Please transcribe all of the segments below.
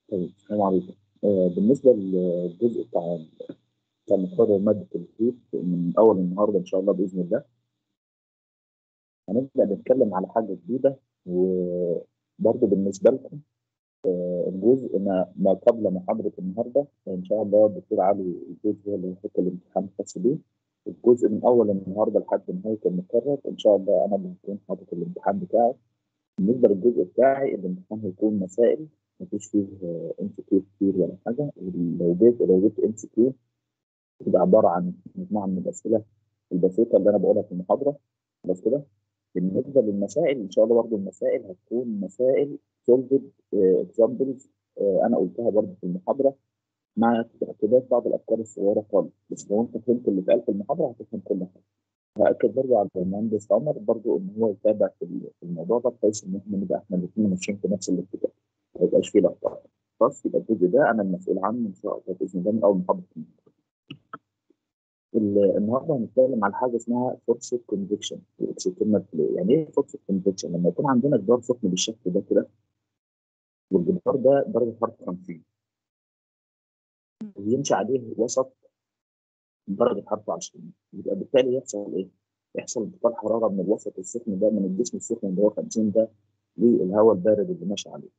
طيب السلام عليكم آه، بالنسبة للجزء بتاع بتاع مقرر مادة الهيت من أول النهاردة إن شاء الله بإذن الله هنبدأ نتكلم على حاجة جديدة وبرضه بالنسبة لكم آه، الجزء ما, ما قبل محاضرة النهاردة إن شاء الله الدكتور علي الجزء هو اللي هيحط الامتحان الخاص بيه الجزء من أول النهاردة لحد نهاية المقرر إن شاء الله أنا اللي هكون حاطط الامتحان بتاعي بالنسبة للجزء بتاعي الامتحان هيكون مسائل مفيش فيه ام سي كيو كتير ولا حاجه ولو جبت لو جبت ام سي كيو تبقى عباره عن مجموعه من الاسئله البسيطه اللي انا بقولها في المحاضره بس كده بالنسبه للمسائل ان شاء الله برضه المسائل هتكون مسائل سولفد اكزامبلز انا قلتها برضه في المحاضره مع اقتباس بعض الافكار الصغيره خالص بس لو انت فهمت اللي اتقال في المحاضره هتفهم كل حاجه هاكد برضه على المهندس عمر برضه ان هو يتابع في الموضوع ده بحيث ان احنا نبقى احنا الاثنين ماشيين في نفس الاتجاه ما يبقاش فيه لخبطه خلاص يبقى الجزء ده انا المسؤول عنه ان شاء الله باذن الله من اول محاضره النهارده هنتكلم على حاجه اسمها فورس كونفكشن الاكسترنال فلو يعني ايه فورس كونفكشن لما يكون عندنا جدار سخن بالشكل ده كده والجدار ده درجه حراره 50 ويمشي عليه وسط درجه حراره 20 يبقى بالتالي يحصل ايه؟ يحصل انتقال حراره من الوسط السخن ده من الجسم السخن اللي هو 50 ده للهواء البارد اللي ماشي عليه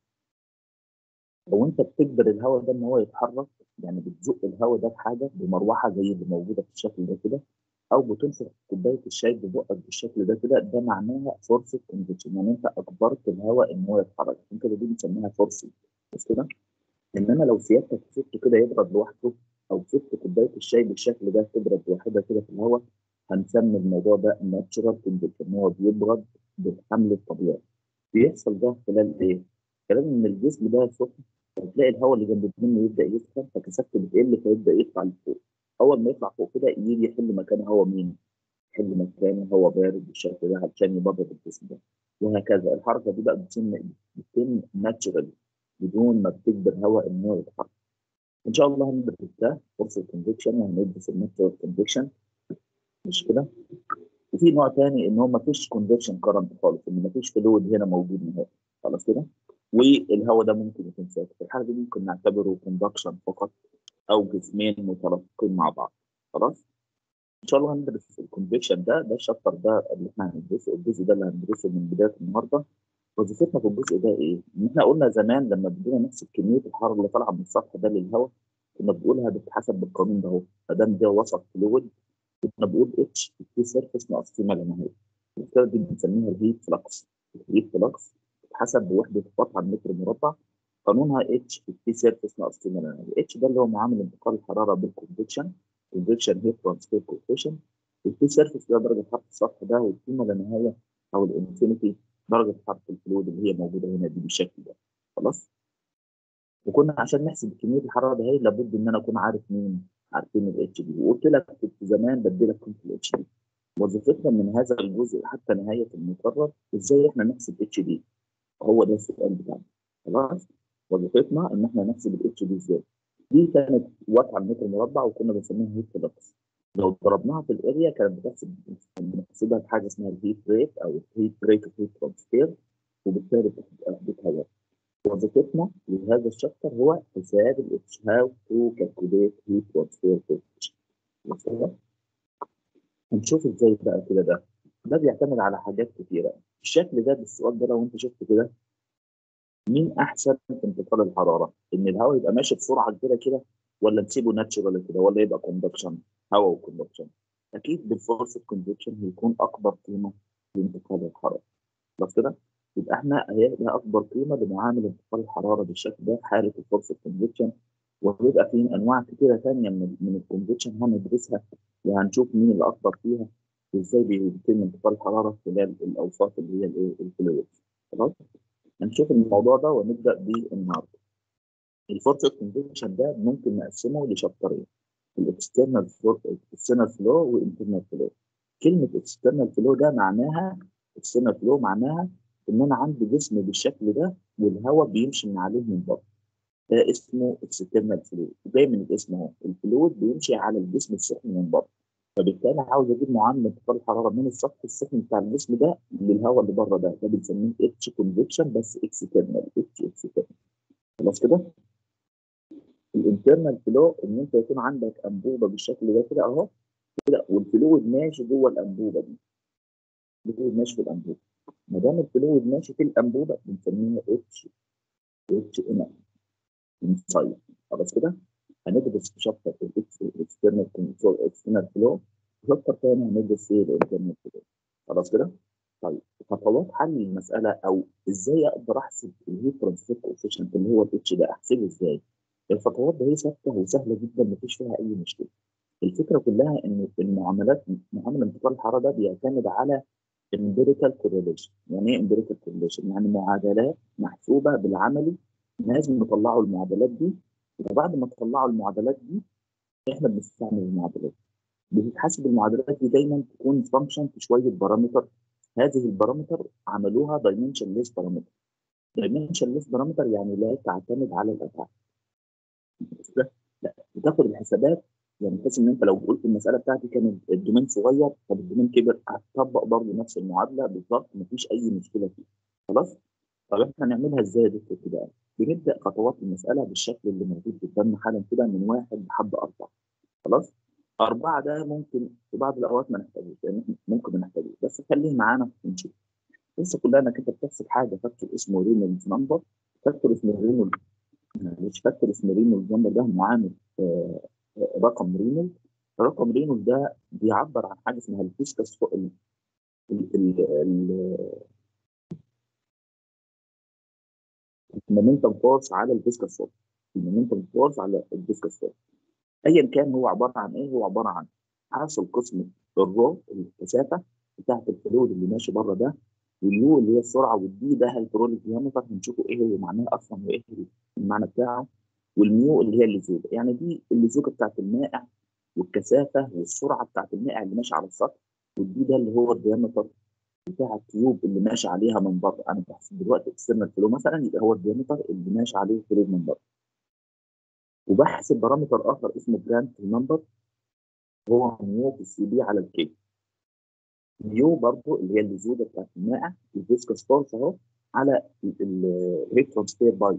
لو انت بتجبر الهواء ده ان هو يتحرك يعني بتزق الهواء ده بحاجه بمروحه زي اللي موجوده في الشكل ده كده او بتنفخ كوبايه الشاي ببقك بالشكل ده كده ده معناها فورس كونفكشن يعني انت اجبرت الهواء ان هو يتحرك عشان كده دي بنسميها فورس بس كده انما لو سيادتك سبته كده يبرد لوحده او سبت كوبايه الشاي بالشكل ده تبرد لوحدها كده في الهواء هنسمي الموضوع ده ناتشرال كونفكشن هو بيبرد بالحمل الطبيعي بيحصل ده خلال ايه؟ خلال ان الجسم ده سخن فتلاقي الهواء اللي جنب منه يبدا يسخن فكثافته بتقل فيبدا يطلع لفوق اول ما يطلع فوق كده يجي يحل مكان هواء مين؟ يحل مكان هواء بارد بالشكل ده عشان يبرد الجسم ده وهكذا الحركه دي بقى بتتم بتتم ناتشرالي بدون ما بتجبر هواء ان هو يتحرك ان شاء الله هندرس ده فرصه الكونفكشن وهندرس الناتشرال كونفكشن مش كده؟ وفي نوع تاني ان هو ما فيش كونفكشن كرنت خالص ان ما فيش فلويد هنا موجود نهائي خلاص كده؟ والهواء ده ممكن يكون ساكت في الحاله دي ممكن نعتبره كوندكشن فقط او جسمين مترافقين مع بعض خلاص ان شاء الله هندرس الكونفكشن ده ده الشابتر ده اللي احنا هندرسه الجزء ده اللي هندرسه من بدايه النهارده وظيفتنا في الجزء ده ايه؟ ان احنا قلنا زمان لما بدينا نحسب كميه الحراره اللي طالعه من السطح ده للهواء كنا بنقولها بتتحسب بالقانون ده اهو ما دام ده وسط فلويد كنا بنقول اتش في سيرفيس ناقص قيمه لنهايه الكلمه دي بنسميها الهيت فلكس الهيت فلكس حسب بوحده قطعه متر مربع قانونها اتش في سيرفيس ناقص قيمه اتش ده اللي هو معامل انتقال الحراره بالكونفكشن كونفكشن هيت ترانسفير كوفيشن التي سيرفيس ده درجه حراره السطح ده والقيمه لا نهايه او الانفينيتي درجه حراره الفلويد اللي هي موجوده هنا دي بالشكل ده خلاص وكنا عشان نحسب كميه الحراره ده هي لابد ان انا اكون عارف مين عارفين الاتش دي وقلت لك كنت زمان بدي لك كنت الاتش دي وظيفتنا من هذا الجزء حتى نهايه المقرر ازاي احنا نحسب اتش دي هو ده السؤال بتاعنا خلاص وظيفتنا ان احنا نحسب الاتش دي ازاي دي كانت وات على المتر مربع وكنا بنسميها هيت فلكس لو ضربناها في الاريا كانت بتحسب بنحسبها بحاجه اسمها الهيت ريت او الهيت ريت اوف هيت ترانسفير وبالتالي بتبقى بتهيأ وظيفتنا لهذا الشابتر هو حساب الاتش هاو تو كالكوليت هيت ترانسفير كوفيشنت هنشوف ازاي بقى كده ده ده بيعتمد على حاجات كتيره الشكل ده بالسؤال ده لو انت شفت كده مين احسن في انتقال الحراره؟ ان الهواء يبقى ماشي بسرعه كبيره كده ولا نسيبه ناتشرال كده ولا يبقى كوندكشن هواء وكوندكشن اكيد بالفورس كونفكشن هيكون اكبر قيمه لانتقال الحراره بس كده يبقى احنا هيبقى اكبر قيمه لمعامل انتقال الحراره بالشكل ده في حاله الفورس كونفكشن وهيبقى في انواع كتيره ثانيه من من الكونفكشن هندرسها وهنشوف مين اللي اكبر فيها وازاي بيتم انتقال الحراره خلال الاوساط اللي هي الايه الفلويد خلاص هنشوف الموضوع ده ونبدا بيه النهارده الفورس كونفكشن ده ممكن نقسمه لشابترين الاكسترنال اكسترنال فلو والانترنال فلو كلمه اكسترنال فلو ده معناها اكسترنال فلو معناها ان انا عندي جسم بالشكل ده والهواء بيمشي من عليه من بره ده اسمه اكسترنال فلو جاي من الاسم اهو الفلويد بيمشي على الجسم السخن من بره فبالتالي عاوز اجيب معامل انتقال الحراره من السطح السخن بتاع الجسم ده للهواء اللي بره ده ده بنسميه اتش كونفكشن بس اكسترنال اتش اكسترنال خلاص كده الانترنال فلو ان انت يكون عندك انبوبه بالشكل ده كده اهو كده والفلويد ماشي جوه الانبوبه دي الفلويد ماشي في الانبوبه ما دام الفلويد ماشي في الانبوبه بنسميها اتش اتش ام انسايد خلاص كده هندرس في شابتر الاكسترنال كنترول اكسترنال فلو شابتر تاني هندرس ايه الانترنال فلو خلاص كده طيب خطوات حل المساله او ازاي اقدر احسب الهيت ترانسفير كوفيشنت اللي هو الاتش ده احسبه ازاي الخطوات دي ثابته وسهله جدا مفيش فيها اي مشكله الفكره كلها ان المعاملات معامله انتقال الحراره ده بيعتمد على امبيريكال كورليشن يعني ايه امبيريكال كورليشن يعني معادلات محسوبه بالعملي لازم نطلعوا المعادلات دي وبعد ما تطلعوا المعادلات دي احنا بنستعمل المعادلات بتتحسب المعادلات دي دايما تكون فانكشن في شويه بارامتر هذه البارامتر عملوها دايمنشن ليس بارامتر دايمنشن ليس بارامتر يعني لا تعتمد على الابعاد لا بتاخد الحسابات يعني بحيث ان انت لو قلت المساله بتاعتي كان الدومين صغير طب الدومين كبر هتطبق برضه نفس المعادله بالظبط مفيش اي مشكله فيه خلاص طب احنا هنعملها ازاي يا دكتور كده بنبدا خطوات المساله بالشكل اللي موجود قدامنا حالا كده من واحد لحد اربعه خلاص أربعة ده ممكن في بعض الأوقات ما نحتاجوش يعني ممكن ما نحتاجوش بس خليه معانا ونشوف لسه كلها انك انت بتحسب حاجه فاكتور اسمه رينولدز نمبر فاكتور اسمه رينولد مش فاكتور اسمه رينولدز نمبر ده معامل آه رقم رينولد رقم رينولد ده بيعبر عن حاجه اسمها الفيسكس فوق ال ال ال المومنتم فورس على الفيسكس فورس المومنتم فورس على الفيسكس فورس ايا كان هو عباره عن ايه هو عباره عن حاصل قسم الرو الكثافه بتاعت الفلويد اللي ماشي بره ده واليو اللي هي السرعه والدي ده هيدروليك ديامتر هنشوفه ايه هو معناه اصلا وايه المعنى بتاعه والميو اللي هي اللزوجه يعني دي اللزوجه بتاعت المائع والكثافه والسرعه بتاعت المائع اللي ماشي على السطح والدي ده اللي هو الديامتر بتاع التيوب اللي ماشي عليها من بره انا بحسب دلوقتي اكسترنال فلو مثلا يبقى هو الديامتر اللي ماشي عليه الفلويد من بره وبحسب بارامتر اخر اسمه جرانت نمبر هو ميو في السي بي على الكي ميو برضه اللي هي اللزوجه بتاعت المائع الفيسكس فورس اهو على الهيت ترانسفير باي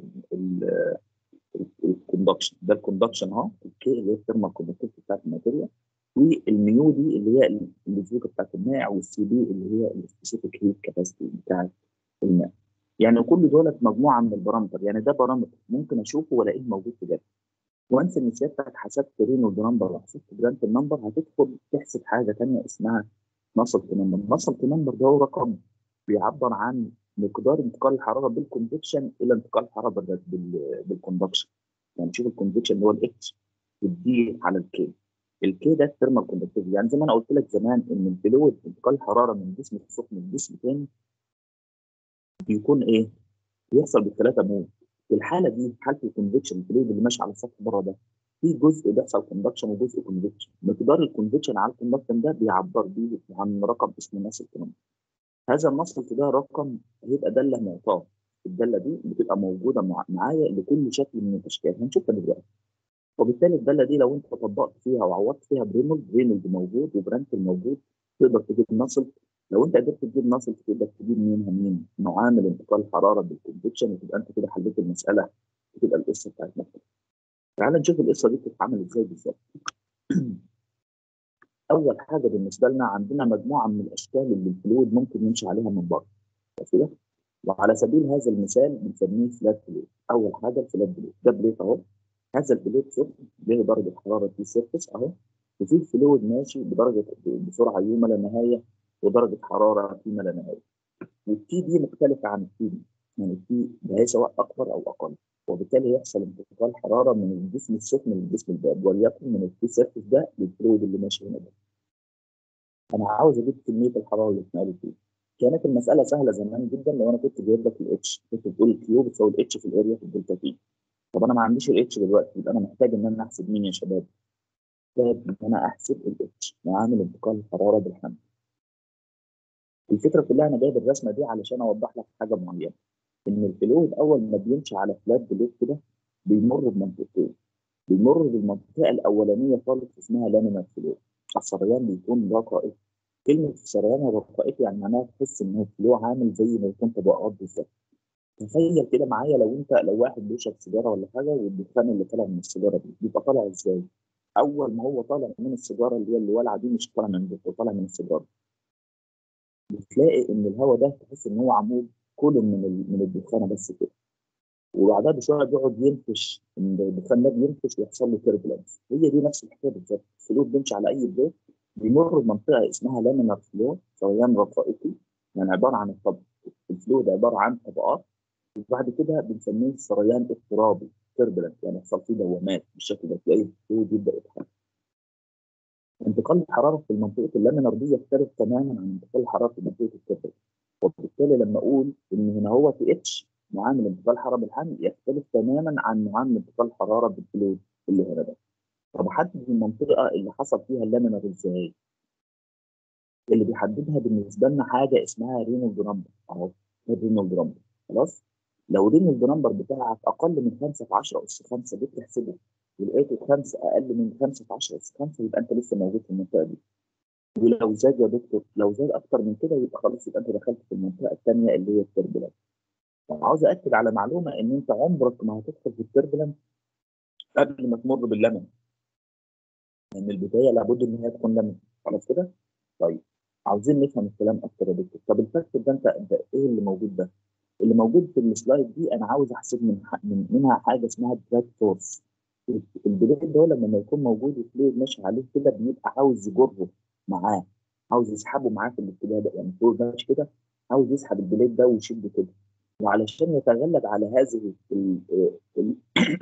الكوندكشن ده الكوندكشن اهو الكي اللي هي الثيرمال كوندكتيفيتي بتاعت الماتيريال والميو دي اللي هي اللزوجه بتاعت المائع والسي بي اللي هي السبيسيفيك هيت كاباسيتي بتاعت الماء يعني كل دولت مجموعه من البارامتر يعني ده بارامتر ممكن اشوفه والاقيه موجود في جدول وانس ان سيادتك حسبت رينولد نمبر وحسبت جرانت نمبر هتدخل تحسب حاجه ثانيه اسمها نصلت نمبر نصلت نمبر ده هو رقم بيعبر عن مقدار انتقال الحراره بالكونفكشن الى انتقال الحراره بالكوندكشن يعني شوف الكونفكشن اللي هو الاتش والدي على الكي الكي ده الثيرمال كوندكتيفيتي يعني زي ما انا قلت لك زمان ان الفلويد انتقال الحراره من جسم السخن لجسم تاني بيكون ايه؟ بيحصل بالثلاثه مود في الحاله دي حاله الكونفكشن الفلويد اللي ماشي على السطح بره ده في جزء بيحصل كوندكشن وجزء كونفكشن مقدار الكونفكشن على الكوندكشن ده بيعبر بيه عن رقم اسمه نص الكلام هذا النص ده رقم هيبقى داله معطاه الداله دي بتبقى موجوده مع معايا لكل شكل من الاشكال هنشوفها دلوقتي وبالتالي الداله دي لو انت طبقت فيها وعوضت فيها برينولد رينولد موجود وبرانتل موجود تقدر تجيب نصل لو انت قدرت تجيب نصل تقدر تجيب منها مين؟ معامل انتقال الحراره بالكونفكشن وتبقى انت كده حليت المساله وتبقى القصه بتاعتنا تعال نشوف القصه دي بتتعمل ازاي بالظبط. اول حاجه بالنسبه لنا عندنا مجموعه من الاشكال اللي الفلويد ممكن يمشي عليها من بره. كده؟ وعلى سبيل هذا المثال بنسميه فلات بليت. اول حاجه الفلات بليت، ده بليت اهو. هذا البليت سخن له درجه حراره في سيرفس اهو. وفي فلويد ماشي بدرجه بسرعه يو ما لا نهايه ودرجه حراره في ما لا نهايه. والتي دي مختلفه عن التي دي. يعني التي ده سواء اكبر او اقل. وبالتالي يحصل انتقال حراره من الجسم السخن للجسم البارد وليكن من الفري سيرفيس ده للفلويد اللي ماشي هنا ده. انا عاوز اجيب كميه الحراره اللي اتنقلت فيه. كانت المساله سهله زمان جدا لو انا كنت جايب لك الاتش كنت بتقول الكيو بتساوي الاتش في الاريا في الدلتا تي. طب انا ما عنديش الاتش دلوقتي يبقى انا محتاج ان انا احسب مين يا شباب؟ محتاج ان انا احسب الاتش معامل انتقال الحراره بالحمل. الفكره كلها انا جايب الرسمه دي علشان اوضح لك حاجه معينه. ان الفلويد اول ما بيمشي على فلات بليت كده بيمر بمنطقتين بيمر بالمنطقه الاولانيه خالص اسمها لامينار فلو السريان بيكون رقائق كلمه السريان الرقائق يعني معناها تحس ان الفلو عامل زي ما يكون طبقات بالظبط تخيل كده معايا لو انت لو واحد بيشرب سيجاره ولا حاجه والدخان اللي طالع من السيجاره دي بيبقى طالع ازاي؟ اول ما هو طالع من السيجاره اللي هي اللي والعه دي مش طالع من بقه طالع من السيجاره بتلاقي ان الهواء ده تحس ان هو عمود كل من ال- من الدخانه بس كده وبعدها بشويه بيقعد ينفش ان الدخان ده بينفش ويحصل له تربلنس هي دي نفس الحكايه بالظبط الفلويد بيمشي على اي بلوك بيمر بمنطقه اسمها لامينار فلو سريان رفائقي يعني عباره عن الطبق الفلويد عباره عن طبقات وبعد كده بنسميه سريان اضطرابي تربلنس يعني يحصل فيه دوامات بالشكل ده تلاقي الفلويد يبدا يتحرك انتقال الحراره في منطقه اللامينار دي يختلف تماما عن انتقال الحراره في منطقه التربلنس وبالتالي لما اقول ان هنا هو في اتش معامل انتقال الحراره بالحمل يختلف تماما عن معامل انتقال الحراره بالفلويد اللي هنا ده طب احدد المنطقه اللي حصل فيها اللامينار ازاي؟ اللي بيحددها بالنسبه لنا حاجه اسمها رينولد نمبر اهو الرينولد نمبر خلاص لو رينولد نمبر بتاعك اقل من 5 في 10 اس 5 جيت تحسبه ولقيته 5 اقل من 5 في 10 اس 5 يبقى انت لسه موجود في المنطقه دي ولو زاد يا دكتور لو زاد اكتر من كده يبقى خلاص يبقى انت دخلت في المنطقه الثانيه اللي هي التربلنت عاوز اكد على معلومه ان انت عمرك ما هتدخل في التربلنت قبل ما تمر باللمن لان البدايه لابد ان هي تكون لمن خلاص كده طيب عاوزين نفهم الكلام اكتر يا دكتور طب الفاكتور ده انت ده ايه اللي موجود ده اللي موجود في السلايد دي انا عاوز احسب من, من منها حاجه اسمها دراج فورس البليد ده لما يكون موجود الفلويد ماشي عليه كده بيبقى عاوز يجره معاه عاوز يسحبه معاه في الاتجاه ده يعني الفلويد ماشي كده عاوز يسحب البليد ده ويشده كده وعلشان يتغلب على هذه ال ال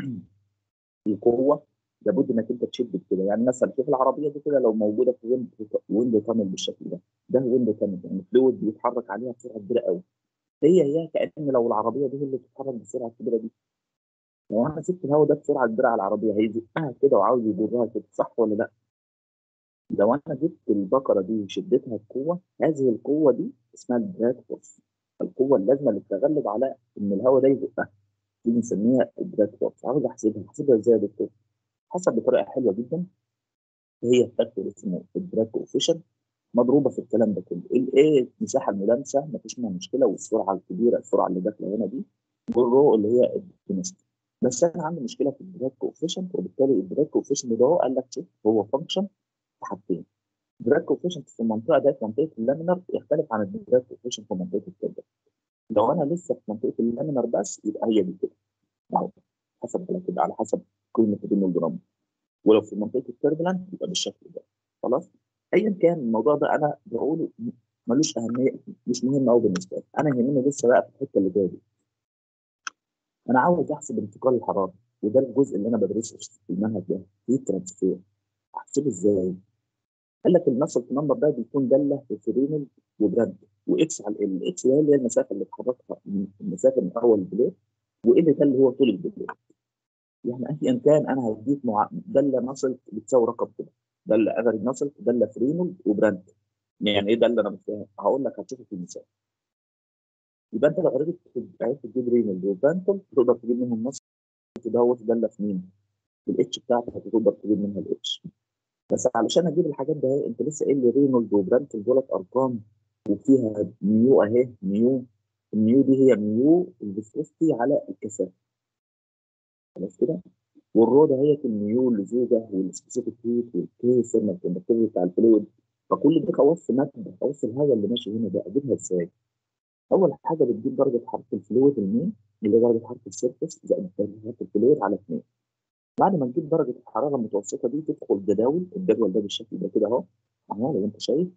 القوه لابد انك انت تشد كده يعني مثلا شوف العربيه دي كده لو موجوده في ويند ويند تانل بالشكل ده ده ويند تانل يعني الفلويد بيتحرك عليها بسرعه كبيره قوي هي هي كان لو العربيه دي هي اللي بتتحرك بالسرعه الكبيره دي لو انا سبت الهواء ده بسرعه كبيره على العربيه هيزقها كده وعاوز يجرها كده صح ولا لا؟ لو انا جبت البقره دي وشدتها بقوه هذه القوه دي اسمها الدراج فورس القوه اللازمه اللي تتغلب على ان الهواء ده يزقها دي بنسميها الدراج فورس عاوز احسبها احسبها ازاي يا دكتور؟ حسب بطريقه حلوه جدا هي فاكتور اسمه الدراج كوفيشن مضروبه في الكلام ده كله الايه المساحه الملامسه مفيش منها مشكله والسرعه الكبيره السرعه اللي داخله هنا دي والرو اللي هي الدينستي بس انا عندي مشكله في الدراج كوفيشنت وبالتالي الدراج كوفيشنت ده هو قال لك شوف هو فانكشن في حاجتين الدراج كوفيشنت في المنطقه ده في منطقه اللامينر يختلف عن الدراج كوفيشنت في منطقه الكبد لو انا لسه في منطقه اللامينر بس يبقى هي دي كده اهو حسب على كده على حسب قيمه الرينولد نمبر ولو في منطقه التربلنت يبقى بالشكل ده خلاص ايا كان الموضوع ده انا بقوله ملوش اهميه مش مهم قوي بالنسبه لي انا يهمني لسه بقى في الحته اللي جايه دي انا عاوز احسب انتقال الحراره وده الجزء اللي انا بدرسه في المنهج ده في ترانسفير احسبه ازاي؟ قال لك النسل نمبر ده بيكون داله في رينال وبراند واكس على ال اكس ده اللي هي المسافه اللي اتحركها المسافه من اول البليت وال ده اللي هو طول البليت يعني ايا كان انا هديك مع... داله نسل بتساوي رقم كده داله افريج نسل داله في رينال وبراند يعني ايه داله انا مش فاهم هقول لك هتشوفه في المثال يبقى انت لو عرفت عرفت تجيب رينال وبرانتل تقدر تجيب منهم نص دوت داله في مين؟ في الاتش بتاعتك هتقدر تجيب منها الاتش بس علشان اجيب الحاجات ده انت لسه قايل لي رينولد وبرانتل دولت ارقام وفيها ميو اهي ميو الميو دي هي ميو الفيسكوستي على الكثافه خلاص كده والرو ده هي الميو اللزوجه والسبيسيفيك هيت والكي ثيرمال كوندكتيفيتي بتاع الفلويد فكل دي خواص ماده خواص الهواء اللي ماشي هنا ده اجيبها ازاي؟ اول حاجه بتجيب درجه حراره الفلويد المين اللي هي درجه حراره السيرفس زائد درجه حراره الفلويد على 2 بعد ما تجيب درجه الحراره المتوسطه دي تدخل جداول الجدول ده بالشكل ده كده اهو اهو لو انت شايف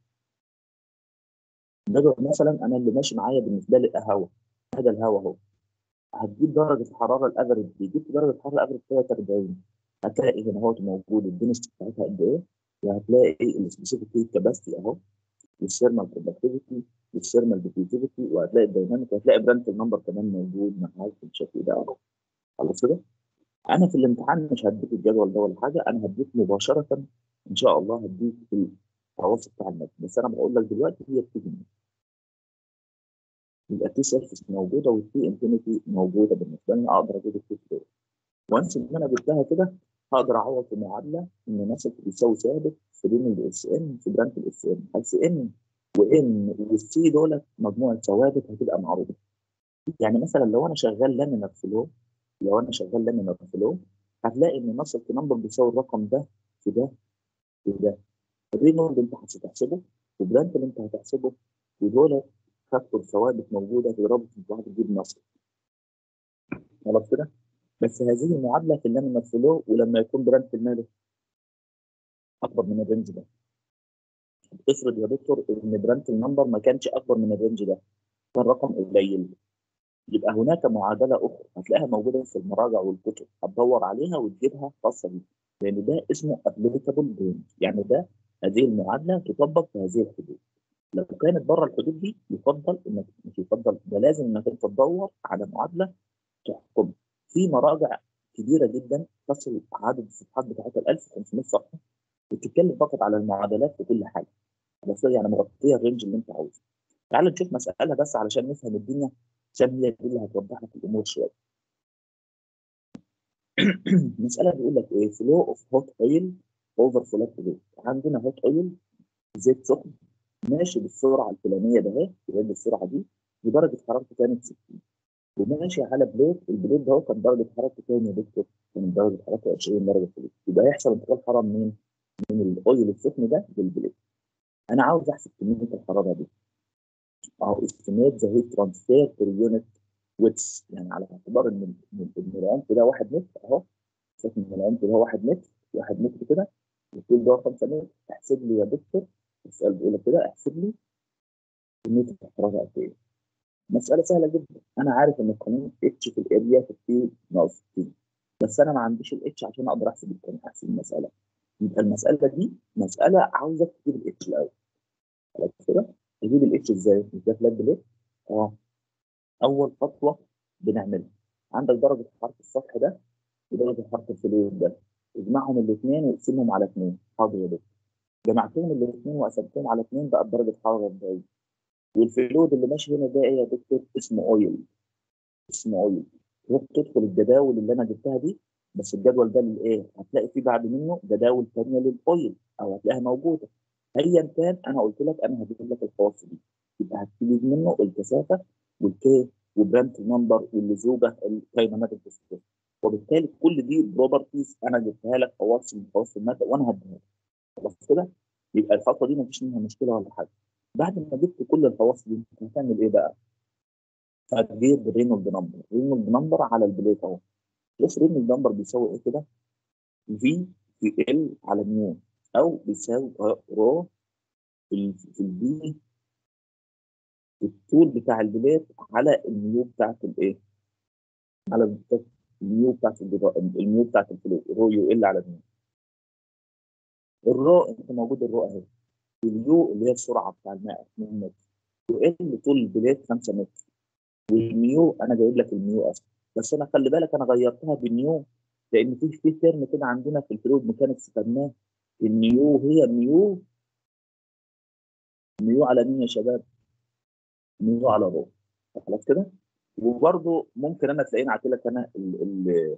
جدول مثلا انا اللي ماشي معايا بالنسبه لي هواء هذا الهواء اهو هتجيب درجه الحراره الافرج دي جبت درجه الحراره الافرج 43 هتلاقي هنا اهو موجود الدنس بتاعتها قد ايه وهتلاقي السبيسيفيك هيت كاباسيتي اهو والثيرمال كوندكتيفيتي والثيرمال ديفيوزيفيتي وهتلاقي الدايناميك وهتلاقي برانتل نمبر كمان موجود معاك بالشكل ده اهو خلاص كده انا في الامتحان مش هديك الجدول ده ولا حاجه انا هديك مباشره ان شاء الله هديك الخواص بتاع الماده بس انا بقول لك دلوقتي هي بتيجي منين يبقى تي سيرفيس موجوده والتي انفينيتي موجوده بالنسبه لي اقدر اجيب التي فلو وانس ان انا جبتها كده هقدر اعوض في معادله ان نسب بيساوي ثابت في بين الاس ان في برانت الاس ان اس ان وان والسي دولت مجموعه ثوابت هتبقى معروفه يعني مثلا لو انا شغال لامينار فلو لو انا شغال لامينار فلو هتلاقي ان نص نمبر بيساوي الرقم ده في ده في ده الرينولد انت هتحسبه وبرانت اللي انت هتحسبه ودول فاكتور ثوابت موجوده في رابط واحد تجيب نص خلاص كده بس هذه المعادله في اللامينار فلو ولما يكون برانت المالي اكبر من الرينج ده افرض يا دكتور ان برانت النمبر ما كانش اكبر من الرينج ده كان رقم قليل يبقى هناك معادله اخرى هتلاقيها موجوده في المراجع والكتب هتدور عليها وتجيبها خاصه بيك لان ده اسمه ابليكابل رينج يعني ده هذه المعادله تطبق في هذه الحدود لو كانت بره الحدود دي يفضل انك مش يفضل ده لازم انك انت تدور على معادله تحكم في مراجع كبيره جدا تصل عدد الصفحات بتاعتها 1500 صفحه وتتكلم فقط على المعادلات في كل حاجه بس يعني مغطيه الرينج اللي انت عاوزه تعال نشوف مساله بس علشان نفهم الدنيا عشان هي دي اللي هتوضح لك الامور شويه المساله بيقول لك ايه فلو اوف هوت اويل اوفر فلات ريت عندنا هوت اويل زيت سخن ماشي بالسرعه الفلانيه ده اهي بالسرعه دي ودرجه حرارته كانت 60 وماشي على بليت البليت ده كان درجه حرارته كام يا دكتور؟ كان درجه حرارته 20 درجه سلسيوس يبقى هيحصل انتقال حراره منين؟ من الاويل السخن ده للبليت انا عاوز احسب كميه الحراره دي او استيميت ذا هيت ترانسفير بير يونت ويتس يعني على اعتبار ان ان العمق ده 1 متر اهو شايف ان العمق ده 1 متر 1 متر كده والطول ده 5 متر احسب لي يا دكتور السؤال بيقول لك كده احسب لي كميه الحراره قد ايه مساله سهله جدا انا عارف ان القانون اتش في الاريا في التي ناقص تي بس انا ما عنديش الاتش عشان اقدر احسب القانون احسب المساله يبقى المساله دي مساله عاوزك تجيب الاتش الاول خلاص كده تجيب الاتش ازاي؟ مش ده فلات بليت؟ اه اول خطوه بنعملها عندك درجه حراره السطح ده ودرجه حراره الفلويد ده اجمعهم الاثنين واقسمهم على اثنين حاضر يا دكتور جمعتهم الاثنين وقسمتهم على اثنين بقى بدرجه حراره 40 والفلويد اللي ماشي هنا ده ايه يا دكتور؟ اسمه اويل اسمه اويل تروح تدخل الجداول اللي انا جبتها دي بس الجدول ده للايه؟ هتلاقي فيه بعد منه جداول ثانيه للاويل او هتلاقيها موجوده ايا كان انا قلت لك انا هجيب لك الخواص دي يبقى هتجيب منه الكثافه والكي وبرانت نمبر واللزوجه الكايناماتيك ديسبليس وبالتالي كل دي بروبرتيز انا جبتها لك خواص من خواص الماده وانا هديها لك خلاص كده يبقى الخطوه دي مفيش منها مشكله ولا حاجه بعد ما جبت كل الخواص دي هتعمل ايه بقى؟ هتجيب رينولد نمبر رينولد نمبر على البليت اهو شوف رينولد نمبر بيساوي ايه كده؟ في في ال على ميو او بيساوي رو في في البي الطول بتاع البليت على الميو بتاعت الايه؟ على الميو بتاعت الميو بتاعت الفلو رو يو ال على ميو الرو انت موجود الرو اهي اليو اللي هي السرعه بتاع الماء 2 متر وال طول البليت 5 متر والميو انا جايب لك الميو اصلا بس انا خلي بالك انا غيرتها بالنيو لان في في ترم كده عندنا في الفلويد ميكانكس خدناه النيو هي ميو ميو على مين يا شباب؟ ميو على رو خلاص كده؟ وبرده ممكن انا تلاقيني عاطي لك انا ال ال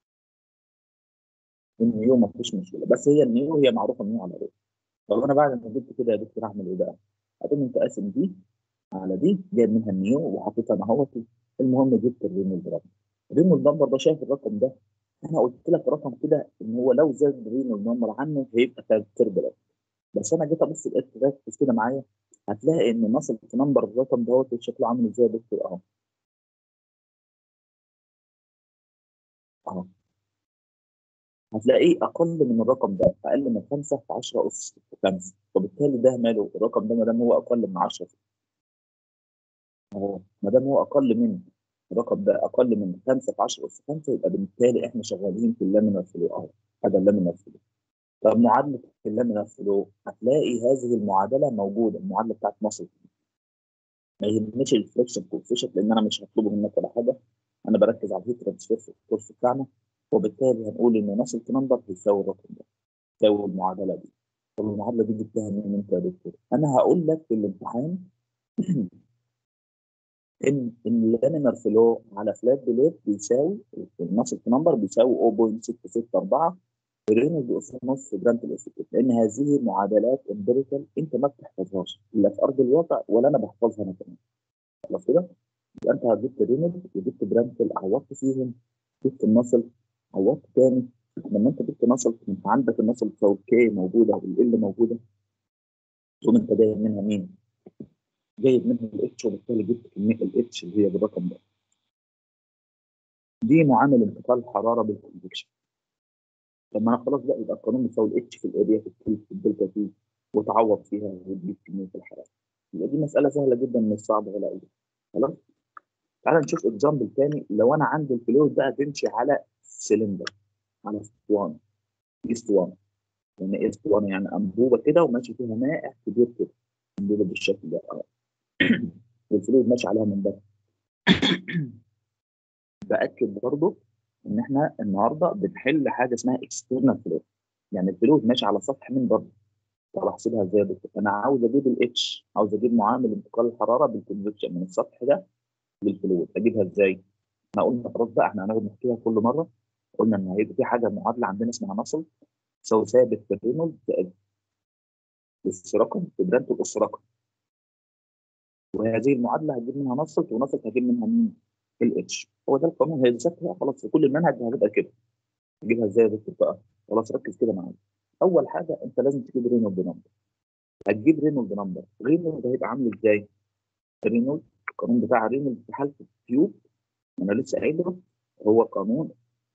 النيو ما فيش مشكله بس هي النيو هي معروفه ميو على رو طب انا بعد ما جبت كده يا دكتور اعمل ايه بقى؟ هتقوم انت قاسم دي على دي جايب منها النيو وحطيتها انا اهوت المهم جبت الرينولد نمبر الرينولد نمبر ده شايف الرقم ده انا قلت لك رقم كده ان هو لو زاد الرينولد نمبر عنه هيبقى تربلنت بس انا جيت ابص لقيت ركز كده معايا هتلاقي ان نصل في نمبر الرقم دوت شكله عامل ازاي يا دكتور اهو اهو هتلاقيه اقل من الرقم ده اقل من 5 في 10 اس 5 وبالتالي ده ماله الرقم ده ما دام هو اقل من 10 اهو ما دام هو اقل من الرقم ده اقل من 5 في 10 اس 5 يبقى بالتالي احنا شغالين في اللامينار فلو اهو هذا اللامينار فلو طب معادله اللامينار فلو هتلاقي هذه المعادله موجوده المعادله بتاعت مصر ما يهمنيش الفليكشن كوفيشنت لان انا مش هطلبه منك ولا حاجه انا بركز على الهيت ترانسفير في الكورس بتاعنا وبالتالي هنقول ان نصل نمبر هيساوي الرقم ده يساوي المعادله دي طب المعادله دي جبتها منين انت يا دكتور؟ انا هقول لك في الامتحان ان ان اللامينار فلو على فلات بليت بيساوي النصل نمبر بيساوي 0.664 رينولد اس نص جرام الاس لان هذه معادلات امبيريكال انت ما بتحفظهاش لا في ارض الواقع ولا انا بحفظها انا كمان خلاص كده يبقى انت جبت رينولد وجبت برانتل عوضت فيهم جبت النصل عوضت تاني لما انت جبت نصل انت عندك النصل بتساوي كي موجوده والال موجوده تقوم انت جايب منها مين؟ جايب منها الاتش وبالتالي جبت كميه الاتش اللي هي بالرقم ده. دي معامل انتقال الحراره بالكونفكشن. لما انا خلاص بقى يبقى القانون بيساوي الاتش في الاريا في التي في الدلتا تي وتعوض فيها وتجيب كميه الحراره. يبقى دي مساله سهله جدا مش صعبه ولا اي خلاص؟ تعال نشوف اكزامبل تاني لو انا عندي الفلويد بقى تمشي على سلندر على اسطوانه اسطوانه يعني اسطوانه يعني انبوبه كده وماشي فيها مائع كبير كده انبوبه بالشكل ده اه والفلويد ماشي عليها من بره باكد برضو ان احنا النهارده بنحل حاجه اسمها اكسترنال فلويد يعني الفلويد ماشي على سطح من بره طب احسبها ازاي يا دكتور؟ انا عاوز اجيب الاتش عاوز اجيب معامل انتقال الحراره بالكونفكشن من السطح ده للفلويد اجيبها ازاي؟ احنا قلنا خلاص بقى احنا هنقعد نحكيها كل مره قلنا ان هيبقى في حاجه معادله عندنا اسمها نصل تساوي ثابت في الرينولد زائد اس رقم في برانت الاس رقم وهذه المعادله هتجيب منها نصل ونصل هتجيب منها مين؟ الاتش هو ده القانون هي ذاتها خلاص في كل المنهج هتبقى كده تجيبها ازاي يا دكتور بقى؟ خلاص ركز كده معايا اول حاجه انت لازم تجيب رينولد نمبر هتجيب رينولد نمبر رينولد هيبقى عامل ازاي؟ رينولد القانون بتاع رينولد في حاله التيوب انا لسه قايله هو قانون